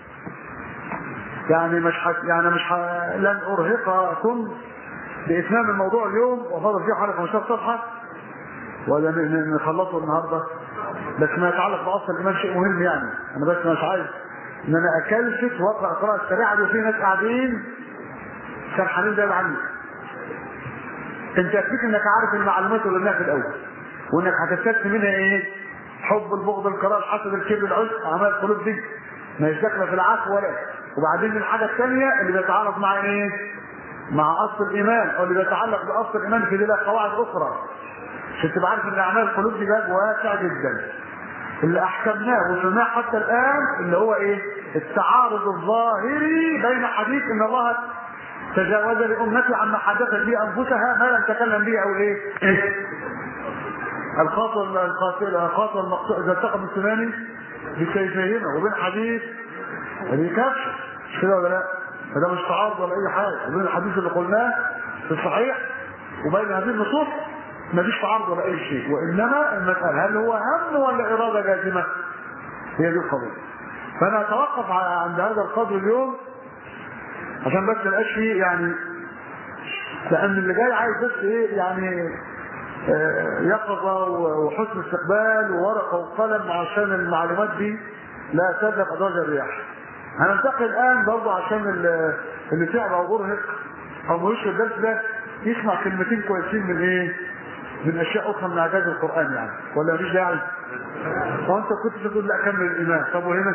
يعني مش ح... يعني مش ح... لن ارهقكم باتمام الموضوع اليوم وفضل فيه حوالي 15 صفحه ولا نخلصه النهارده بس ما يتعلق باصل الايمان شيء مهم يعني انا بس مش عايز ان انا اكلفت واقرا قراءه سريعه دي وفي ناس قاعدين سرحانين زي عني انت يكفيك انك عارف المعلومات اللي قلناها في الاول وانك هتستفيد منها ايه؟ حب البغض الكراهه الحسد الكبر العشق اعمال القلوب دي ما هيش داخله في العفو ولا وبعدين الحاجه الثانيه اللي بيتعارض مع ايه؟ مع اصل الايمان او اللي بيتعلق باصل الايمان في لها قواعد اخرى عشان تبقى عارف ان اعمال القلوب دي باب واسع جدا اللي احكمناه وسمعناه حتى الان اللي هو ايه؟ التعارض الظاهري بين حديث ان الله تجاوز لامتي عما حدثت به انفسها ما لم تكلم به او ايه؟ القاتل القاتل القاتل المقتول اذا التقى بالثماني بسيفيهما وبين حديث الكبش مش كده ولا لا؟ فده مش تعارض ولا اي حاجه وبين الحديث اللي قلناه في الصحيح وبين هذه النصوص مفيش تعارض ولا اي شيء وانما المساله هل هو هم ولا اراده جازمه؟ هي دي القضيه فانا اتوقف عند هذا القدر اليوم عشان بس ما يبقاش فيه يعني لان اللي جاي عايز بس ايه يعني آه، يقظه وحسن استقبال وورقه وقلم عشان المعلومات دي لا تذهب ادراج الرياح هننتقل الان برضه عشان ال- اللي تعب او مرهق او ملوش في الدرس ده يسمع كلمتين كويسين من ايه؟ من اشياء اخرى من اعجاز القران يعني ولا مفيش داعي؟ هو انت كنت تقول لا كمل الايمان طب وهنا؟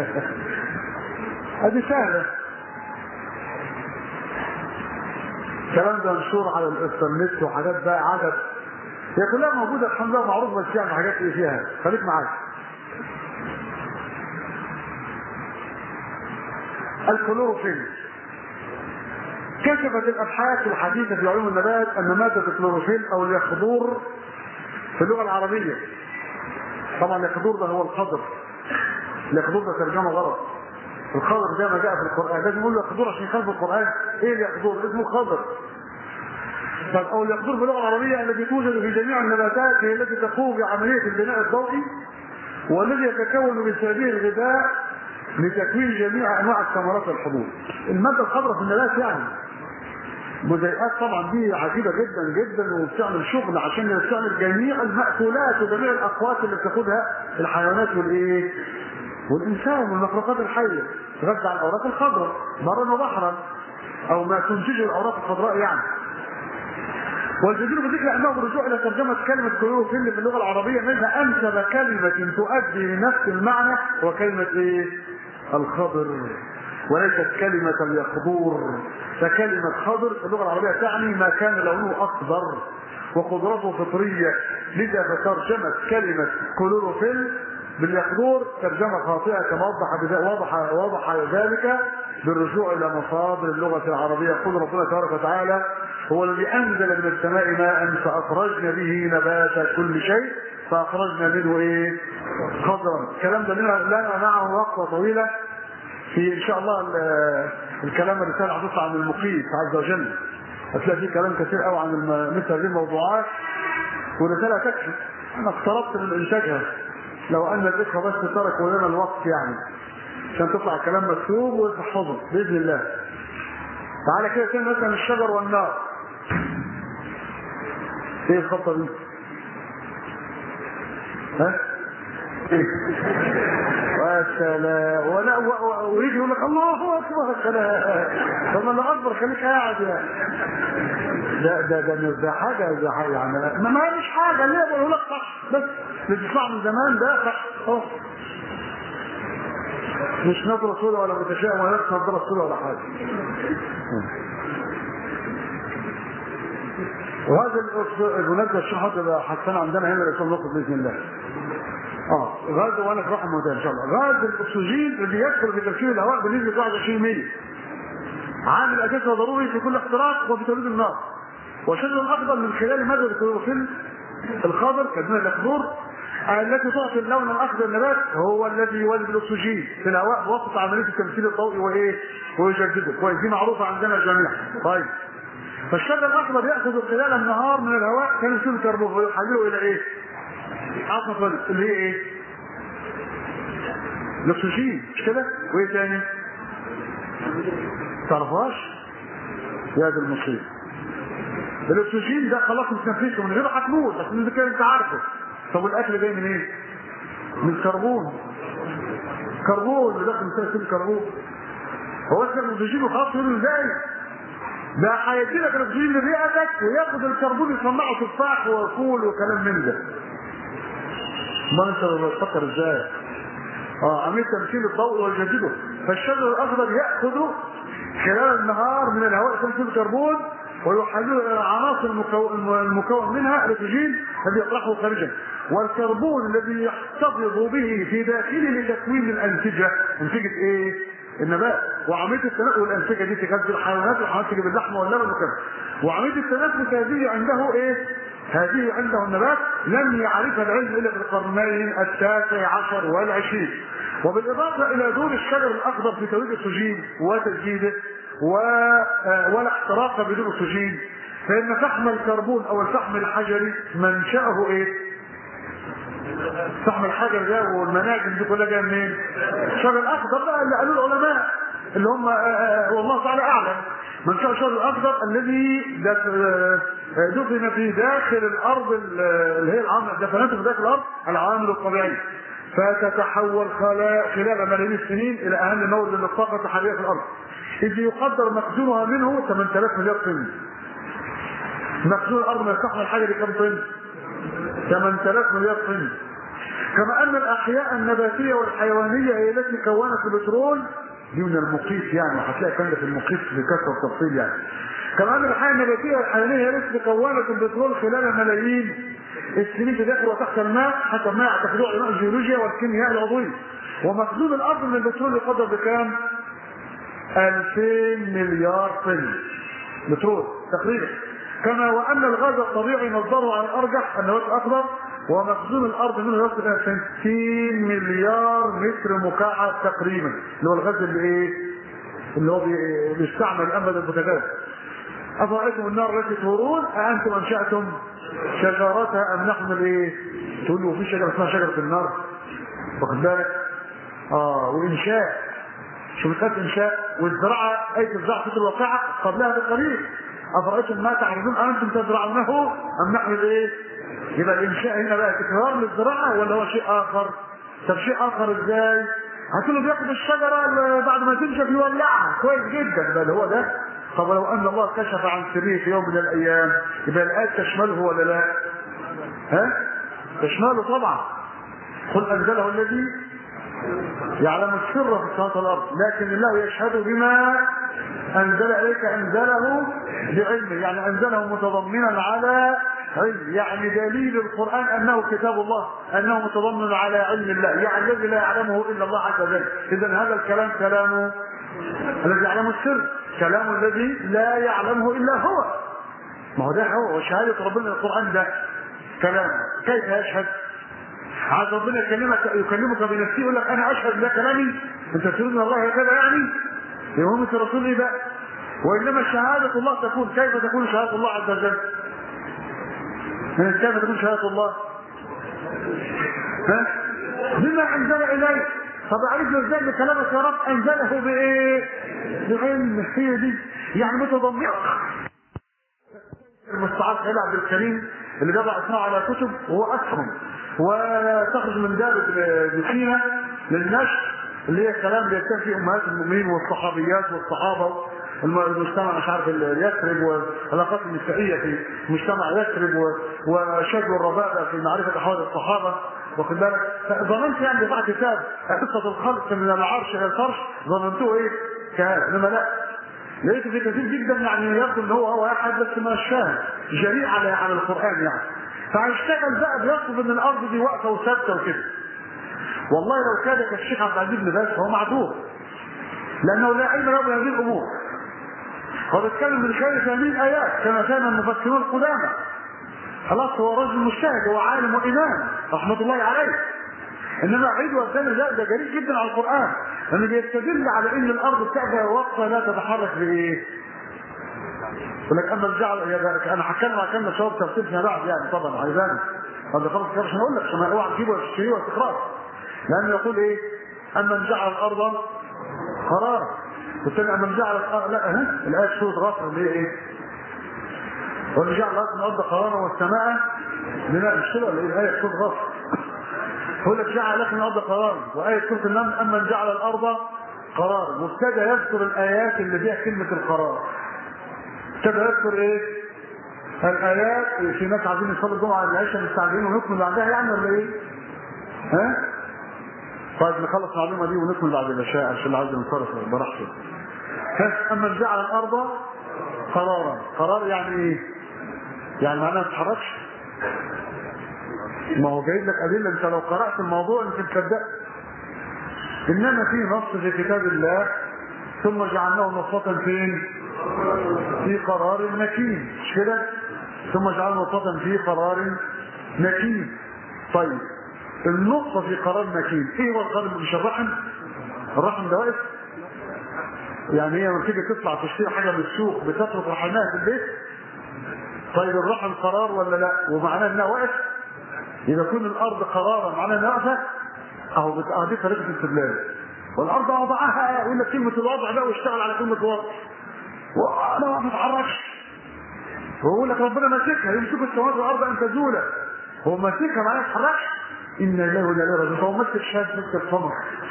هذه سهله الكلام ده منشور على الانترنت وحاجات بقى عدد هي كلها موجوده الحمد لله معروف بس يعني حاجات ايه فيها خليك معايا الكلوروفيل كشفت الابحاث الحديثه في علوم النبات ان ماده الكلوروفيل او اليخضور في اللغه العربيه طبعا اليخضور ده هو الخضر اليخضور ده ترجمه غلط الخضر زي ما جاء في القران لازم نقول يخضور عشان يخالف القران ايه اليخضور اسمه خضر طب او اليخضور باللغه العربيه التي توجد في جميع النباتات هي التي تقوم بعمليه البناء الضوئي والذي يتكون من سبيل الغذاء لتكوين جميع انواع الثمرات والحبوب. الماده الخضراء في النبات يعني جزيئات طبعا دي عجيبه جدا جدا وبتعمل شغل عشان تعمل جميع المأكولات وجميع الاقوات اللي بتاخدها الحيوانات والايه؟ والانسان والمخلوقات الحيه تغذى على الاوراق الخضراء برا وبحرا او ما تنتجه الاوراق الخضراء يعني. والجدير بذكر انه بالرجوع الى ترجمه كلمه كلوروفيل في اللغه العربيه منها انسب كلمه تؤدي لنفس المعنى وكلمه ايه؟ الخضر وليست كلمة اليخضور فكلمة خضر في اللغة العربية تعني ما كان لونه أخضر وقدرته فطرية لذا فترجمت كلمة كلوروفيل باليخضور ترجمة خاطئة كما وضح بذا- وضح وضح ذلك بالرجوع إلى مصادر اللغة العربية يقول ربنا تبارك وتعالى هو الذي أنزل من السماء ماء فأخرجنا به نبات كل شيء فأخرجنا منه إيه؟ خضرا الكلام ده لنا لنا معه وقفة طويلة في إن شاء الله ال- الكلام الرسالة هتطلع عن المقيت عز وجل هتلاقي فيه كلام كثير قوي عن الم- مثل هذه الموضوعات والرسالة تكفي أنا اقتربت من إنتاجها لو أن الإخوة بس تركوا لنا الوقت يعني عشان تطلع الكلام مكتوب وتحفظه بإذن الله تعالى كده كلمة مثلا الشجر والنار ايه الخطة دي؟ ها؟ إيه؟ يا سلام ولا و- و- ويجي يقول لك الله اكبر سلام طب الله اكبر خليك قاعد يعني ده ده ده ده حاجه ده حاجه يعني ما ما هي مش حاجه ليه بقول لك صح بس اللي بتطلع من زمان ده صح أهو. مش نظرة سوداء ولا متشائم ولا نفس نظرة سوداء ولا حاجة. وهذا الأس- المناسبة الشيخ حاطط حسنا عندنا هنا الإسلام نقطة بإذن الله. اه غاز وانا في رحم ان شاء الله غاز الاكسجين اللي يدخل في تركيب الهواء بنسبه 21% عامل اساسي وضروري في كل احتراق وفي توليد النار والشجر الاخضر من خلال ماده الكلوروفيل الخضر كدون الاخضر التي تعطي اللون الاخضر للنبات هو الذي يولد الاكسجين في الهواء بواسطه عمليه التمثيل الضوئي وايه ويجدده كويس دي معروفه عندنا جميعا طيب فالشجر الاخضر ياخذ خلال النهار من الهواء ثاني ثاني كربون ويحلله الى ايه؟ عصفا اللي هي ايه؟ الاكسجين مش كده؟ وايه تاني؟ تعرفهاش؟ يا دي المصيبه الاكسجين ده خلاص بتنفسه من غير هتموت بس انت كده انت عارفه طب والاكل جاي من ايه؟ من الكربون كربون اللي داخل فيها سن كربون هو اسمه الاكسجين وخلاص يقول ازاي؟ ده هيدي لك الاكسجين لرئتك وياخد الكربون يصنعه تفاح وفول وكلام من ده ما انت بتفكر ازاي اه عمليه تمثيل الضوء ويجدده فالشجر الاخضر ياخذ خلال النهار من الهواء ثاني الكربون ويحلل الى العناصر المكون, المكون منها الاكسجين الذي يطرحه خارجا والكربون الذي يحتفظ به في داخله لتكوين الانسجه انسجه ايه؟ النبات وعمليه التنقل الانسجه دي تغذي الحيوانات والحيوانات تجيب اللحم واللبن وكذا وعمليه التنفس هذه عنده ايه؟ هذه عنده النبات لم يعرفها العلم الا في القرنين التاسع عشر والعشرين وبالاضافه الى دور الشجر الاخضر في توليد الاكسجين وتجديده و... ولا احتراق بدون اكسجين فان فحم الكربون او الفحم الحجري منشاه ايه؟ فحم الحجر ده والمناجم دي كلها جايه منين؟ الشجر الاخضر بقى اللي قالوه العلماء اللي هم والله تعالى اعلم منشأ الشجر الاخضر الذي دفن في داخل الارض اللي هي العامل دفنته في داخل الارض العوامل الطبيعيه فتتحول خلال ملايين السنين الى اهم مورد للطاقه الحراريه في الارض اذ يقدر مخزونها منه 8000 مليار طن مخزون الارض من الفحم الحجري كم طن؟ 8000 مليار طن كما ان الاحياء النباتيه والحيوانيه هي التي كونت البترول دي من المقيت يعني وهتلاقي الكلام ده في المقيت بكثره التفصيل يعني كما ان الاحياء النباتيه والحيوانيه هي التي كونت البترول خلال ملايين السنين في داخل وتحت الماء حسب ما يعتقدوه علماء الجيولوجيا والكيمياء العضويه ومخزون الارض من البترول يقدر بكام؟ 2000 مليار طن بترول تقريبا كما وان الغاز الطبيعي مصدره على الارجح النبات الاخضر ومخزون الارض منه يصل الى 60 مليار متر مكعب تقريبا اللي هو الغاز اللي ايه؟ اللي هو بيستعمل ابدا البوتاجاز افرايتم النار التي تورون اانتم انشاتم شجرتها ام نحن الايه؟ تقول له في شجره اسمها شجره النار واخد بالك؟ اه وانشاء شوف كانت انشاء والزراعه ايه الزراعه في الواقعه قبلها بقليل افرايتم ما تعرضون انتم تزرعونه ام نحن الايه؟ يبقى الانشاء هنا بقى تكرار للزراعه ولا هو شيء اخر؟ طب شيء اخر ازاي؟ هتقول له بياخد الشجره بعد ما تنشف يولعها كويس جدا بل هو ده طب لو ان الله كشف عن سره في يوم من الايام يبقى الايه تشمله ولا لا؟ ها؟ تشمله طبعا قل انزله الذي يعلم السر في السماوات والارض لكن الله يشهد بما انزل اليك انزله بعلمه يعني انزله متضمنا على علم يعني دليل القران انه كتاب الله انه متضمن على علم الله يعني الذي لا يعلمه الا الله عز وجل اذا هذا الكلام كلامه الذي يعلم السر كلام الذي لا يعلمه الا هو ما هو ده هو وشهاده ربنا القران ده كلام كيف يشهد عايز ربنا يكلمك يكلمك بنفسه يقول لك انا اشهد ده كلامي انت تقول ان الله هكذا يعني يقوم انت رسول ايه بقى وانما شهاده الله تكون كيف تكون شهاده الله عز وجل كيف تكون شهاده الله ها بما انزل اليك طب عرفنا ازاي بكلامك يا رب انزله بايه بعلم هي دي يعني متضمنه المستعار سيد عبد الكريم اللي جمع اسمه على كتب وهو اسهم وتخرج من دار ابن سينا للنشر اللي هي كلام بيتكلم فيه امهات المؤمنين والصحابيات والصحابه المجتمع مش عارف يثرب والعلاقات النسائيه في مجتمع يثرب وشد الربابه في معرفه احوال الصحابه واخد بالك ظننت يعني بتاع كتاب قصه الخلق من العرش الى الفرش ظننته ايه كهذا انما لا لقيته في كثير جدا يعني يبدو ان هو هو احد بس مش فاهم جريء على على القران يعني فهيشتغل بقى بيطلب ان الارض دي واقفه وثابته وكده والله لو كان كالشيخ عبد العزيز بن باز فهو معذور لانه لا علم له بهذه الامور هو بيتكلم من خلال هذه الايات كما كان المفسرون القدامى خلاص هو رجل مجتهد هو عالم وامام رحمه الله عليه انما عيد والثاني لا ده جريء جدا على القران لانه بيستدل على ان الارض بتبقى واقفه لا تتحرك بايه؟ يقول لك اما الجعل انا هتكلم عن كلمه شباب تفسير فيما بعد يعني طبعا عايزاني هذا خلاص كده عشان اقول لك عشان اوعى تجيبه وتشتريه وتقراه لانه يقول ايه؟ اما جعل الارض قرارا والثاني اما جعل الارض لا ها الايه سوره غفر اللي هي ايه؟ واللي جعل الارض قرارا والسماء بناء مش كده ولا ايه؟ الايه سوره غفر هو لك جعل لكم الارض قرارا وايه سوره النمل اما جعل الارض قرارا وابتدى يذكر الايات اللي فيها كلمه القرار ابتدى يذكر ايه؟ الايات في ناس عايزين يصلوا الجمعه على العشاء مستعجلين ونكمل بعدها يعني ولا ايه؟ ها؟ طيب نخلص المعلومه دي ونكمل بعد العشاء عشان اللي عايز ينصرف براحته. اما جعل الارض قرارا، قرار يعني ايه؟ يعني معناها ما تتحركش. ما هو جايب لك ادله انت لو قرات الموضوع انت تصدق. انما في نص في كتاب الله ثم جعلناه نصة فين؟ في قرار مكين مش كده؟ ثم جعلنا نطفة في قرار مكين طيب النقطة في قرار مكين ايه هو القرار مش الرحم الرحم ده واقف يعني هي لما تيجي تطلع تشتري حاجة من السوق بتترك رحمها في البيت طيب الرحم قرار ولا لا ومعناه انها واقف اذا كون الارض قرارا معناها انها واقفه اهو بت- اه دي طريقه الاستدلال والارض وضعها يقول لك كلمه الوضع ده واشتغل على كلمه الوضع وانا ما بتحركش ويقول لك ربنا ماسكها يمسك السماوات والارض ان تزولا هو ماسكها معناها ما تتحركش ان الله ولا اله راجعون هو ماسك شهاده ماسك الصمر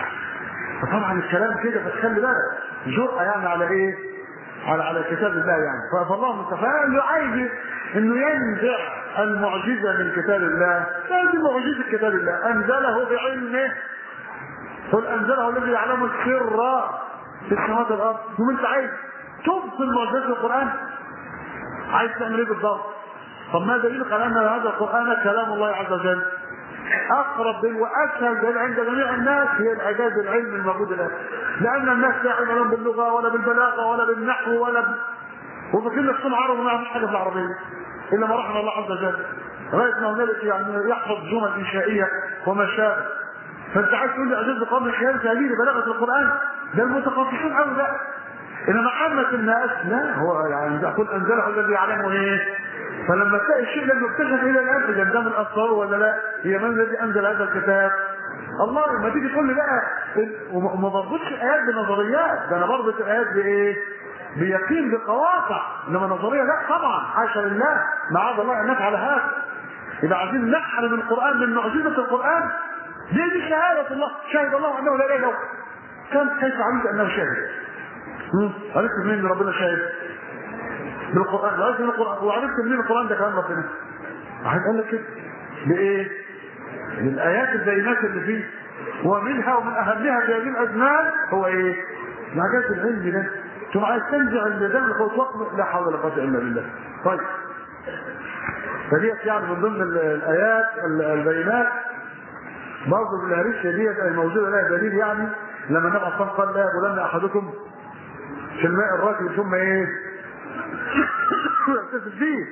فطبعا الكلام كده فتخلي بالك جرأة يعني على ايه؟ على على كتاب الله يعني فالله متفائل عايز انه ينزع المعجزه من كتاب الله هذه معجزه كتاب الله انزله بعلمه قل انزله الذي يعلم السر في السماوات والارض ثم انت عايز تبطل معجزه القران عايز تعمل ايه بالضبط طب ما دليلك على ان هذا القران كلام الله عز وجل اقرب دليل واسهل دليل عند جميع الناس هي الاعجاز العلمي الموجود الان لان الناس لا علم لهم باللغه ولا بالبلاغه ولا بالنحو ولا ب... وفاكرين نفسهم عرب وما يعرفوش حاجه في العربيه الا ما رحم الله عز وجل لغايه ما هنالك يعني يحفظ جمل انشائيه وما شابه فانت عايز تقول لي اعجاز بقوم الخيال تهديد بلاغه القران ده المتخصصين قوي لا انما عامه الناس لا هو يعني يقول انزله الذي يعلمه ايه فلما تلاقي الشيء لم يكتشف الى الان اذا ده من الاسرار ولا لا هي من الذي انزل هذا الكتاب الله لما تيجي تقول لي بقى وما وما بربطش الايات بنظريات ده انا بربط الايات بايه؟ بيقين بقواطع انما نظريه لا طبعا حاشا لله معاذ الله ان نفعل هذا يبقى عايزين نحرم القران من معجزه القران دي دي شهاده الله شهد الله انه لا اله الا هو كان كيف علمت انه شاهد؟ مم. عرفت منين ان ربنا شاهد؟ بالقران وعرفت من القران وعرفت منين القران ده كلام ربنا؟ واحد قال لك كده بايه؟ بالايات البينات اللي فيه ومنها ومن اهمها في هذه الازمان هو ايه؟ العجاز العلمي ده ثم عايز تنزع الميزان لخوف وقت لا حول ولا قوه الا بالله طيب فديت يعني من ضمن ال- الايات ال- البينات برضه الهريسه ديت أي موجوده لها دليل يعني لما النبي صلى الله عليه وسلم قال لا يبولن احدكم في الماء الراكد ثم ايه؟ يغتسل فيه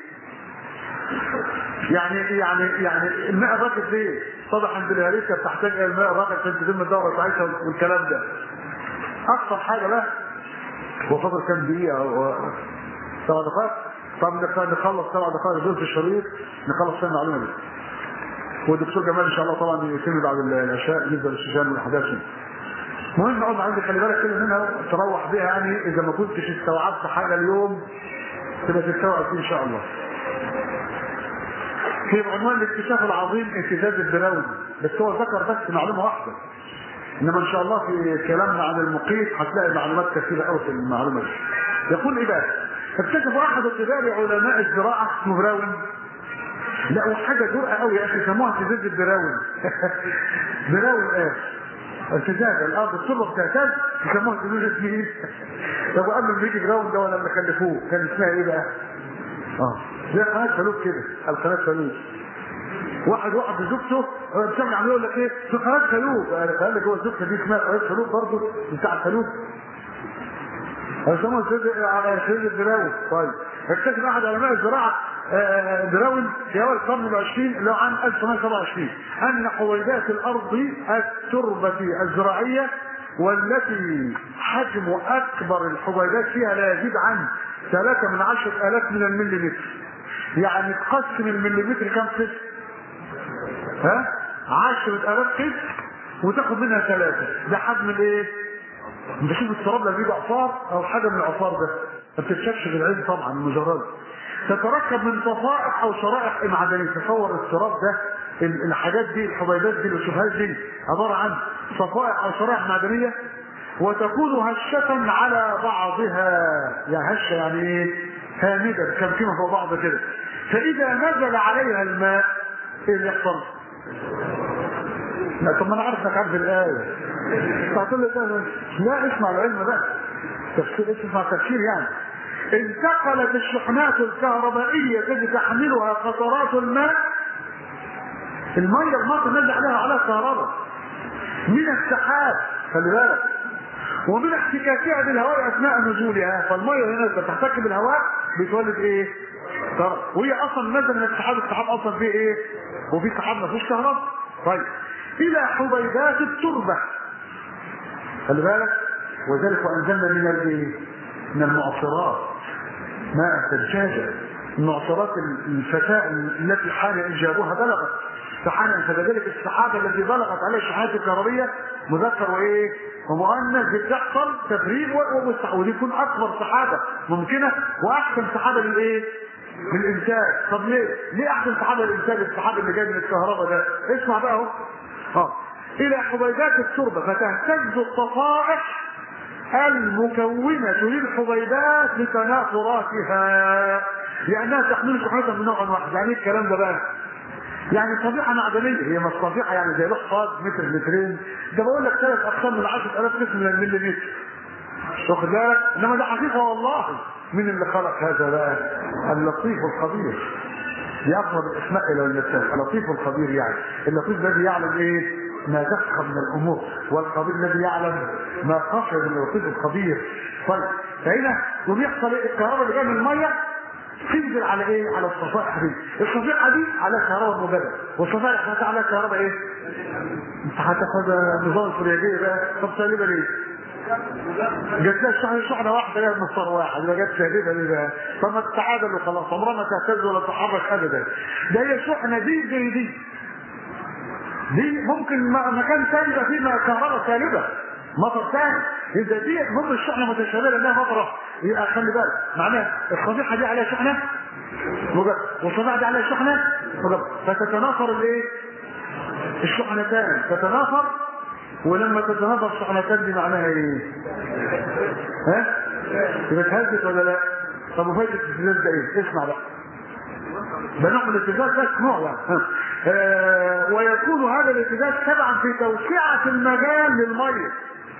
يعني يعني يعني الماء الراكد ليه؟ طبعا عند الهريسه بتحتاج الى الماء الراكد عشان تتم الدوره بتاعتها والكلام ده. اكثر حاجه بقى هو فاضل كام دقيقه هو سبع دقائق؟ طب نخ- نخلص سبع دقائق دول في الشريط نخلص فيها المعلومه دي. والدكتور جمال ان شاء الله طبعا يتم بعد العشاء بالنسبه للشجان والاحداث دي. مهم اقعد عندي خلي بالك كده منها تروح بيها يعني اذا ما كنتش استوعبت حاجه اليوم تبقى تستوعب فيه ان شاء الله. في عنوان الاكتشاف العظيم اهتزاز البراوي بس هو ذكر بس معلومه واحده انما ان شاء الله في كلامنا عن المقيت هتلاقي معلومات كثيره قوي في المعلومه دي. يقول ايه بقى؟ اكتشف احد كبار علماء الزراعه اسمه براون لقوا حاجه جرأة قوي يا اخي سموها اهتزاز البراون براون ايه؟ اهتزاز الارض التربه بتهتز يسموها اهتزاز اسمه ايه؟ طب وقبل ما يجي براون ده ولا لما خلفوه كان اسمها ايه بقى؟ اه زي قناه فلوس كده القناه فلوس واحد واحد بزوجته بتسمع عم يقول لك ايه في قناه فلوس قال لك هو الزوجه دي اسمها قناه فلوس برضه بتاع فلوس يسموها سيد على سيد الدراوي طيب اكتشف احد علماء الزراعه آه، دراون في اول القرن العشرين اللي هو عام 1927 ان حويدات الارض التربه الزراعيه والتي حجم اكبر الحويدات فيها لا يزيد عن 3 من 10000 من المليمتر يعني تقسم المليمتر كم قسم؟ ها؟ 10000 قسم وتاخد منها ثلاثه ده حجم الايه؟ انت شوف التراب لما بيجي عصار او حاجه من العصار ده ما بتتشافش بالعين طبعا مجرد تتركب من صفائح او شرائح معدنيه تصور التراب ده ال- الحاجات دي الحبيبات دي الشبهات دي عباره عن صفائح او شرائح معدنيه وتكون هشة على بعضها يعني هشة يعني ايه؟ هامدة كان فيما فوق بعض كده فإذا نزل عليها الماء ايه اللي يحصل؟ لا طب ما انا عارف انك عارف الآية تعطل لي ده لا اسمع العلم بقى تفسير اسمع تفسير يعني انتقلت الشحنات الكهربائية التي تحملها قطرات الماء المية الماء نزل عليها على كهرباء من السحاب خلي بالك ومن احتكاكها بالهواء اثناء نزولها فالميه هنا لما تحتك بالهواء بتولد ايه؟ كهرباء وهي اصلا نزل من السحاب السحاب اصلا فيه ايه وفي سحاب ما فيهوش كهرباء طيب الى حبيبات التربه خلي بالك وذلك وانزلنا من الايه من المعصرات ماء ثجاجا المعصرات الفتاة التي حان انجابها بلغت فحان فكذلك السحابه التي بلغت عليها الشحنات الكهربيه مذكر وايه ومؤنث بتحصل تفريغ ومستحيل ودي تكون اكبر سحابه ممكنه واحسن سحابه للايه؟ للانتاج طب ليه؟ ليه احسن سحابه للانتاج السحاب اللي جاي من الكهرباء ده؟ اسمع بقى اهو اه الى حبيبات التربه فتهتز الصفائح المكونة للحبيبات لتناثراتها لأنها تحمل شحنة من نوع واحد يعني ايه الكلام ده بقى؟ يعني صفيحة معدنية هي مش صفيحة يعني زي لوح فاض متر مترين ده بقول لك ثلاث أقسام من 10000 قسم من المليمتر واخد بالك انما ده حقيقة والله مين اللي خلق هذا بقى اللطيف الخبير دي اقرب الاسماء الى المثال اللطيف الخبير يعني اللطيف الذي يعلم ايه ما دخل من الامور والخبير الذي يعلم ما خفي من اللطيف الخبير طيب فهنا يقوم يحصل ايه الكهرباء اللي جايه من الميه تنزل على ايه؟ على الصفائح دي، الصفيحه دي على كهرباء مبادئ، والصفائح بتاعتها على كهرباء ايه؟ انت هتاخد نظام الفرياجيه بقى، طب سالبه ليه؟ جات لها شحنه شحنه واحده جايه من مصدر واحد ما جاتش سالبه ليه بقى؟ طب ما تتعادل وخلاص عمرها ما تهتز ولا تتحرك ابدا. ده هي الشحنه دي زي دي. دي ممكن مكان ثاني يبقى فيه كهرباء سالبه مطر ثاني اذا دي هم الشحنه متشابهه لانها مطره يبقى خلي بالك معناها الصفيحه دي عليها شحنه مجرد والصفيحه دي عليها شحنه مجرد فتتناثر الايه؟ الشحنتان تتناثر ولما تتناثر الشحنتان دي معناها ايه؟ ها؟ يبقى اتهزت ولا لا؟ طب وفايده الاهتزاز ده ايه؟ اسمع بقى ده نوع من الاهتزاز بس نوع يعني آه ويكون هذا الاهتزاز تبعا في توسعه المجال للميه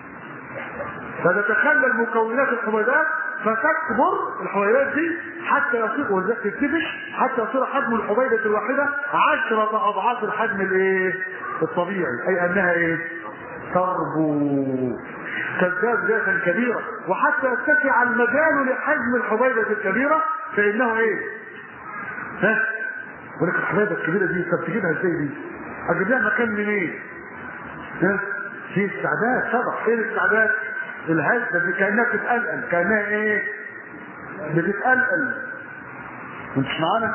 فتتخلل مكونات الحميدات فتكبر الحميدات دي حتى يصير وتتفش حتى يصير حجم الحميدة الواحدة عشرة أضعاف الحجم الايه؟ الطبيعي أي أنها ايه؟ تربو تزداد ذاتا كبيرة وحتى يتسع المجال لحجم الحميدة الكبيرة فإنه ايه؟ ها؟ ولك الحميدة الكبيرة دي طب تجيبها ازاي دي؟ أجيب لها مكان منين؟ إيه؟ ها؟ في استعداد طبعا ايه الاستعداد؟ الهزه دي كانها بتتقلقل كانها ايه بتتقلقل انت مش معانا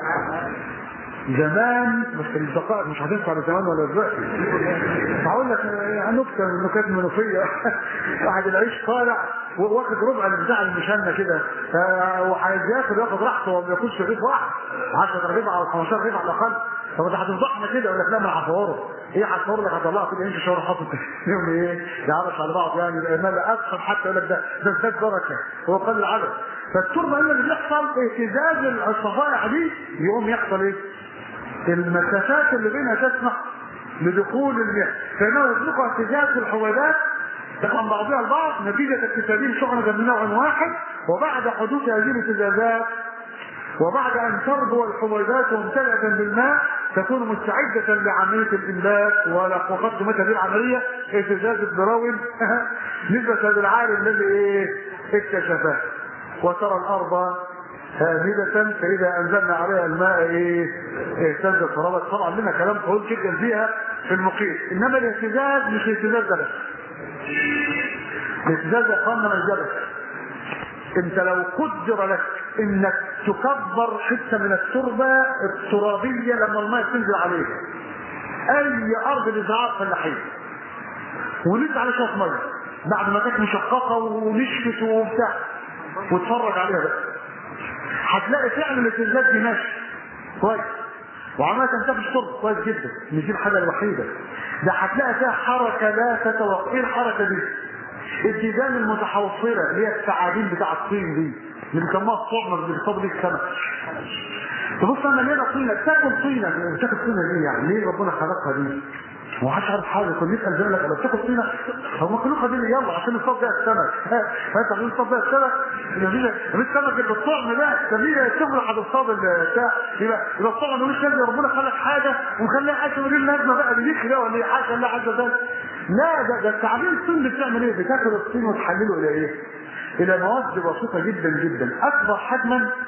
زمان بس الدقائق مش هتنفع لزمان ولا دلوقتي هقول لك نكته من نكات منوفيه واحد العيش طالع واخد ربع البتاع المشنه كده وعايز ياكل ياخد راحته وما ياكلش رغيف واحد 10 رغيف او 15 رغيف على الاقل طب انت هتفضحنا كده يقول لك لا ما هفوره ايه هتصور لك هطلعه كده يمشي شهر حاطط يوم ايه يعرف على بعض يعني يبقى مال اكثر حتى يقول لك ده ده ازداد بركه هو قل العدد فالتربه هنا اللي بيحصل اهتزاز الصفائح دي يقوم يحصل ايه؟ المسافات اللي بينها تسمح لدخول المياه فانه يطلق اهتزاز الحوادات تقام بعضها البعض نتيجة اكتسابهم شحنة من نوع واحد وبعد حدوث هذه الاهتزازات وبعد ان تربو الحويدات ممتلئة بالماء تكون مستعدة لعملية الإنبات وقد قمت هذه العملية اهتزاز الدراوين نسبة للعالم الذي ايه اكتشفه وترى الأرض هامدة فإذا أنزلنا عليها الماء إيه اهتزت فربت طبعا لنا كلام طويل جدا فيها في المقيم إنما الاهتزاز مش اهتزاز ده بس الاهتزاز يا إخواننا مش ده بس أنت لو قدر لك إنك تكبر حتة من التربة الترابية لما الماء تنزل عليها أي أرض لزراعة فلاحين ونزل على شوية مية بعد ما كانت مشققة ونشفت وبتاع واتفرج عليها بقى هتلاقي فعلا الاهتزازات دي ماشي كويس وعمالة تنتفش الشرب كويس جدا مش دي الحاجة الوحيدة ده هتلاقي فيها حركة لا تتوقف ايه الحركة دي؟ الديدان المتحوصلة اللي هي الثعابين بتاع الطين دي اللي بيسموها الطعمة اللي بيصطادوا بيه السمك تبص انا ليه طينة تاكل طينة بتاكل طينة ليه يعني؟ ليه ربنا خلقها دي؟ ما حدش عارف حاجه كل يسال زميلك لما بتاكل طينه هو مخلوقه دي يلا عشان نصطاد بيها السمك فانت عشان نصطاد بيها السمك مفيش السمك اللي بالطعم ده تبيه الشغل هتصطاد بتاع يبقى يبقى الطعم ملوش لازمه ربنا خلق حاجه وخليها حاجه من غير لازمه بقى بيديك ده ولا حاجه لا حاجه ده لا ده ده التعابين الطين بتعمل ايه؟ بتاكل الطين وتحلله الى ايه؟ الى مواد بسيطه جدا جدا اكبر حجما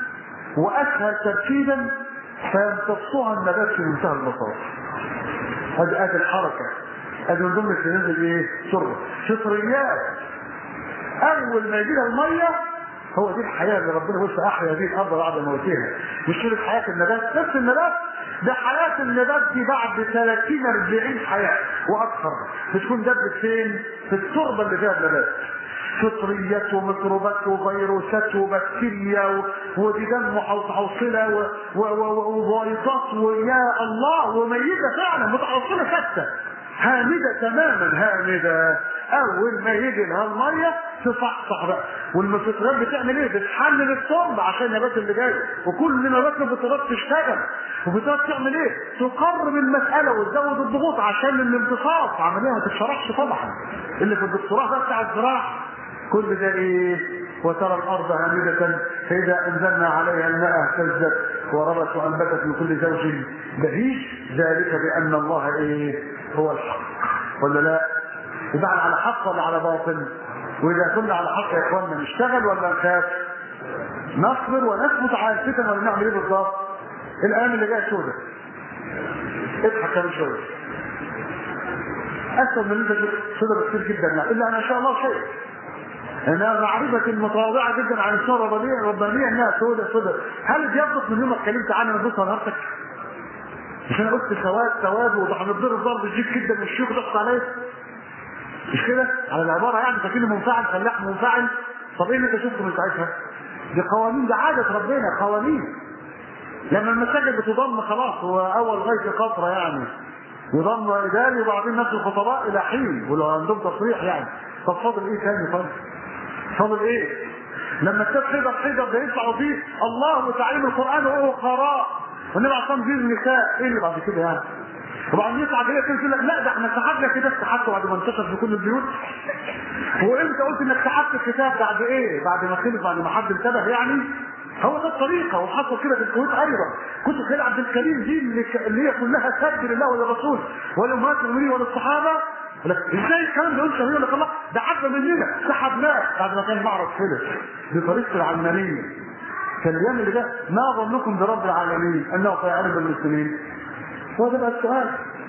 واسهل تركيبا فيمتصها النبات في منتهى البساطه هذه ادي الحركه ادي من ضمن الكنز ايه؟ شرب فطريات اول ما يجي لها الميه هو دي الحياه اللي ربنا بص احيا هذه الارض بعد موتها مش شرب حياه النبات نفس النبات ده حياه النبات دي بعد 30 40 حياه واكثر بتكون دبت فين؟ في التربه اللي فيها النبات فطريات وميكروبات وفيروسات وبكتيريا وديدان محوصله وفيضات ويا الله وميته فعلا متحوصله ثابته هامده تماما هامده اول ما يجي لها الميه تصحصح بقى والمفطرات بتعمل ايه؟ بتحلل التربه عشان النبات اللي جاي وكل نبات الفطرات تشتغل وبتقعد تعمل ايه؟ تقرب المساله وتزود الضغوط عشان الامتصاص عمليه ما تتشرحش طبعا اللي في الدكتوراه ده بتاع الزراعه كل ده ايه؟ وترى الارض هامده فاذا انزلنا عليها الماء اهتزت وربت وانبتت من كل زوج بهيج ذلك بان الله ايه؟ هو الحق ولا لا؟ يبقى على حق ولا على باطل؟ واذا كنا على حق يا اخواننا نشتغل ولا نخاف؟ نصبر ونثبت على الفتن ولا نعمل ايه بالظبط؟ الايام اللي جايه سودة اضحك كمان شويه اسهل من انت سودة كتير جدا لا الا ان شاء الله خير انا معرفة متواضعة جدا عن السورة الربانية الربانية انها سودة سودة هل بيضبط من يوم ما اتكلمت عنها من بص نهارتك؟ مش انا قلت سواد سواد وهنضرب ضرب شديد جدا والشيوخ ضغط عليا مش كده؟ على العبارة يعني فاكرني منفعل فلاح منفعل طب ايه اللي انت شفته من ساعتها؟ دي قوانين دي عادة ربنا قوانين لما المساجد بتضم خلاص هو اول غيث قطرة يعني يضم اداري وبعدين نفس الخطباء الى حين ولو عندهم تصريح يعني طب فاضل ايه تاني طيب؟ فاضل ايه؟ لما الكتاب حيدر حيدر ده يطلعوا فيه الله وتعليم القران وهو قراء والنبي عليه الصلاه والسلام النساء ايه اللي بعد كده يعني؟ وبعدين يطلع كده يقول لك لا ده احنا سحبنا كده استحقت بعد ما انتشر في كل البيوت هو انت قلت انك سحبت الكتاب بعد ايه؟ بعد ما خلص بعد ما حد انتبه يعني هو ده الطريقه وحصل كده في الكويت ايضا كتب خالد عبد الكريم دي اللي, اللي هي كلها سد لله وللرسول ولامهات المؤمنين وللصحابه لك ازاي الكلام ده يقول يقول لك الله ده عدى مننا سحبناه بعد ما كان معرض خلص بطريقه العلمانيه كان الايام اللي ده ما ظنكم برب العالمين انه سيعلم بالمسلمين هو ده بقى السؤال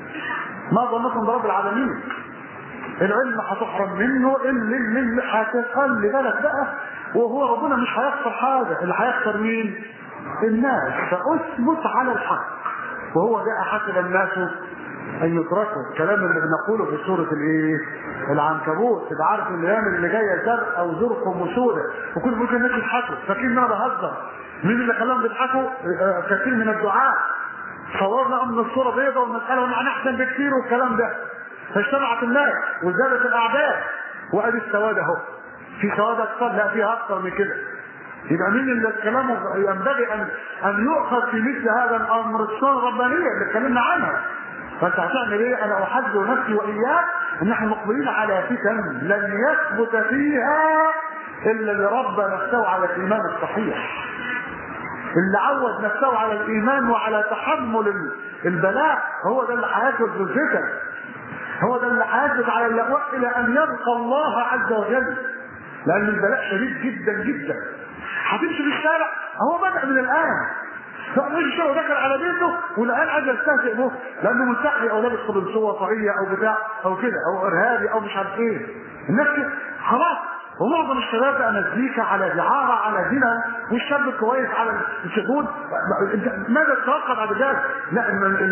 ما ظنكم برب العالمين العلم هتحرم منه اللي اللي هتخلي بالك بقى وهو ربنا مش هيخسر حاجه اللي هيخسر مين؟ الناس فاثبت على الحق وهو جاء حسب الناس ان يتركوا الكلام اللي بنقوله في سوره الايه؟ العنكبوت تبقى عارف ان الايام اللي جايه زرقاء وزرقهم وسودة وكل ممكن الناس يضحكوا فاكرين ان انا بهزر مين اللي خلاهم يضحكوا؟ كثير من الدعاء صورنا ان الصوره بيضاء والمساله ومعنى احسن بكثير والكلام ده فاجتمعت الناس وزادت الاعداد وادي السواد اهو في سواد اكثر لا فيها اكثر من كده يبقى مين اللي الكلام ينبغي ان ان يؤخذ في مثل هذا الامر السنه الربانيه اللي اتكلمنا عنها فانت هتعمل ايه؟ انا احذر نفسي واياك ان احنا مقبلين على فتن لن يثبت فيها الا اللي ربى نفسه على الايمان الصحيح. اللي عود نفسه على الايمان وعلى تحمل البلاء هو ده اللي هيثبت في الفتن. هو ده اللي هيثبت على اللقاء الى ان يلقى الله عز وجل. لان البلاء شديد جدا جدا. هتمشي في الشارع هو بدأ من الان فمش الشيخ دخل على بيته والان عايز يستهزئ به لانه منتحي او لابس قبنصوه طاقيه او بتاع او كده او ارهابي او مش عارف ايه الناس خلاص ومعظم الشباب بقى مزيكا على دعارة على زنا والشاب الكويس على الشهود ماذا تتوقع بعد ذلك؟ لا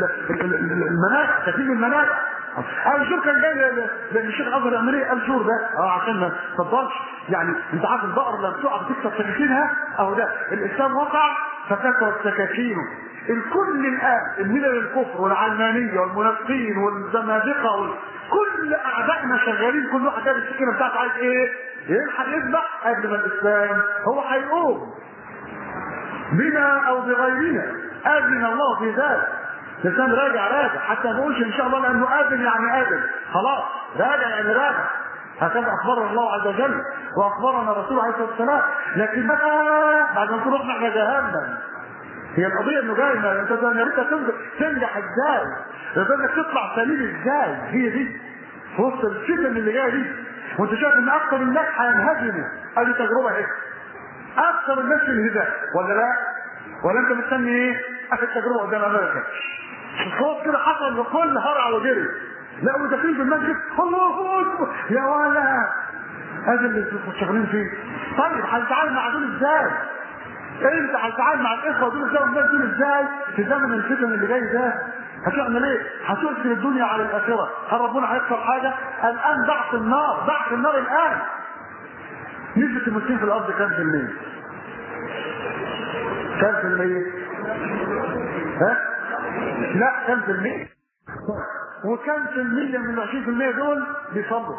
المناخ كثير المناخ الجور كان جاي للشيخ ازهر يعمل ايه؟ الجور ده اه عشان ما تفضلش يعني انت عارف البقر لما بتقع بتكسر سكاكينها اهو ده الاسلام وقع فكسرت سكاكينه الكل الان الملل الكفر والعلمانيه والمنافقين والزنادقه وال... كل اعدائنا شغالين كل واحد جاب السكينه بتاعته عايز ايه؟ يلحق يذبح قبل ما الاسلام هو هيقوم بنا او بغيرنا اذن الله في ذلك الانسان راجع راجع حتى ما نقولش ان شاء الله لانه اذن يعني اذن خلاص راجع يعني راجع هكذا اخبرنا الله عز وجل واخبرنا الرسول عليه الصلاه والسلام لكن بقى بعد ما نروح احنا جهنم هي القضيه انه جاي ما انت يا ريت تنجح ازاي؟ يا انك تطلع سليم ازاي؟ هي دي في وسط الفتن اللي جايه دي وانت شايف ان اكثر الناس هينهزموا ادي تجربه اهي اكثر الناس في الهدايه ولا لا؟ ولا انت مستني ايه؟ اخر تجربه قدام امريكا الصوت كده حصل وكل هرع وجري لا وداخلين في المسجد الله اكبر يا ولا هذا اللي شغالين فيه طيب هتتعامل مع دول ازاي؟ انت هتتعامل مع الاخوه دول ازاي والناس دول ازاي في زمن الفتن اللي جاي ده؟ هتعمل ايه؟ هتؤثر الدنيا على الاخره، هل ربنا هيحصل حاجه؟ الان ضعف النار، ضعف النار الان. نسبة المسلمين في الارض كام في المية؟ كام في المية؟ ها؟ لا كام في المية؟ وكم في المية من ال 20% دول بيصلوا؟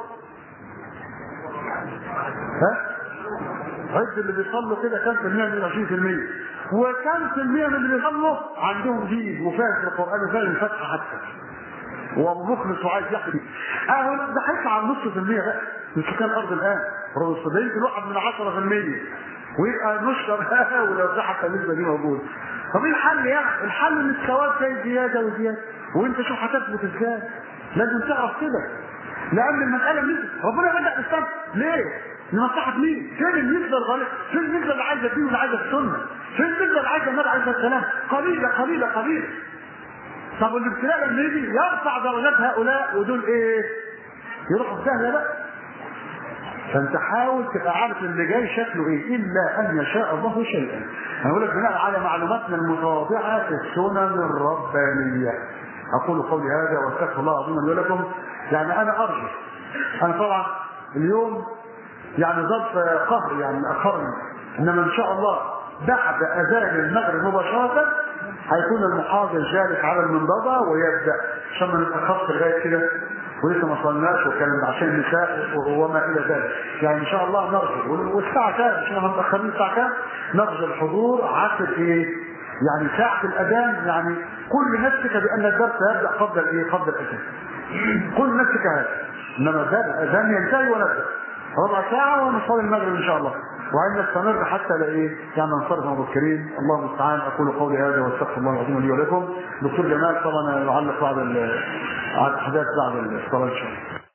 ها؟ عد اللي بيصلوا كده كم في المية من ال 20% وكم في المية من اللي بيصلوا عندهم دين وفاهم القرآن وفاهم الفتحة حتى ومخلص وعايز يحكي اهو ده هيطلع على نص في المية بقى من سكان الارض الان ربع ده يمكن واحد من 10% ويبقى نشر ولو ده حتى النسبة دي موجودة طب ايه الحل يعني؟ الحل ان الثواب جاي زيادة وزيادة وانت شوف هتثبت ازاي لازم تعرف كده لان المسألة نسبة ربنا بدأ بالسبب ليه؟ لمصلحة مين؟ فين النسبة الغالية؟ فين النسبة اللي عايزة الدين واللي عايزة السنة؟ فين النسبة اللي عايزة النبي عليه السلام؟ قليلة قليلة قليلة. طب والابتلاء لما يجي يرفع درجات هؤلاء ودول ايه؟ يروحوا في داهية بقى. فانت حاول تبقى عارف اللي جاي شكله ايه الا ان يشاء الله شيئا. انا بقول لك بناء على معلوماتنا المتواضعه في السنن الربانيه. اقول قولي هذا واستغفر الله العظيم لي ولكم يعني انا ارجو انا طبعا اليوم يعني ظرف قهر يعني اخرني انما ان شاء الله بعد اذان المغرب مباشره هيكون المحاضر جالس على المنضده ويبدا عشان ما نتاخرش لغايه كده ولسه ما صلناش وكان عشان النساء وما الى ذلك يعني ان شاء الله نرجو والساعه كام عشان ما متاخرين الساعه كام نرجو الحضور عصر ايه يعني ساعة الأذان يعني كل نفسك بأن الدرس يبدأ قبل الإيه؟ قبل الأذان. كل نفسك هذا. إنما الأذان ينتهي ونبدأ. ربع ساعة ونصلي المغرب إن شاء الله. وأن نستمر حتى لا إيه؟ يعني ننصرف مبكرين، الله المستعان أقول قولي هذا واستغفر الله العظيم لي ولكم. دكتور جمال طبعا يعلق بعد الأحداث بعد الصلاة إن شاء الله.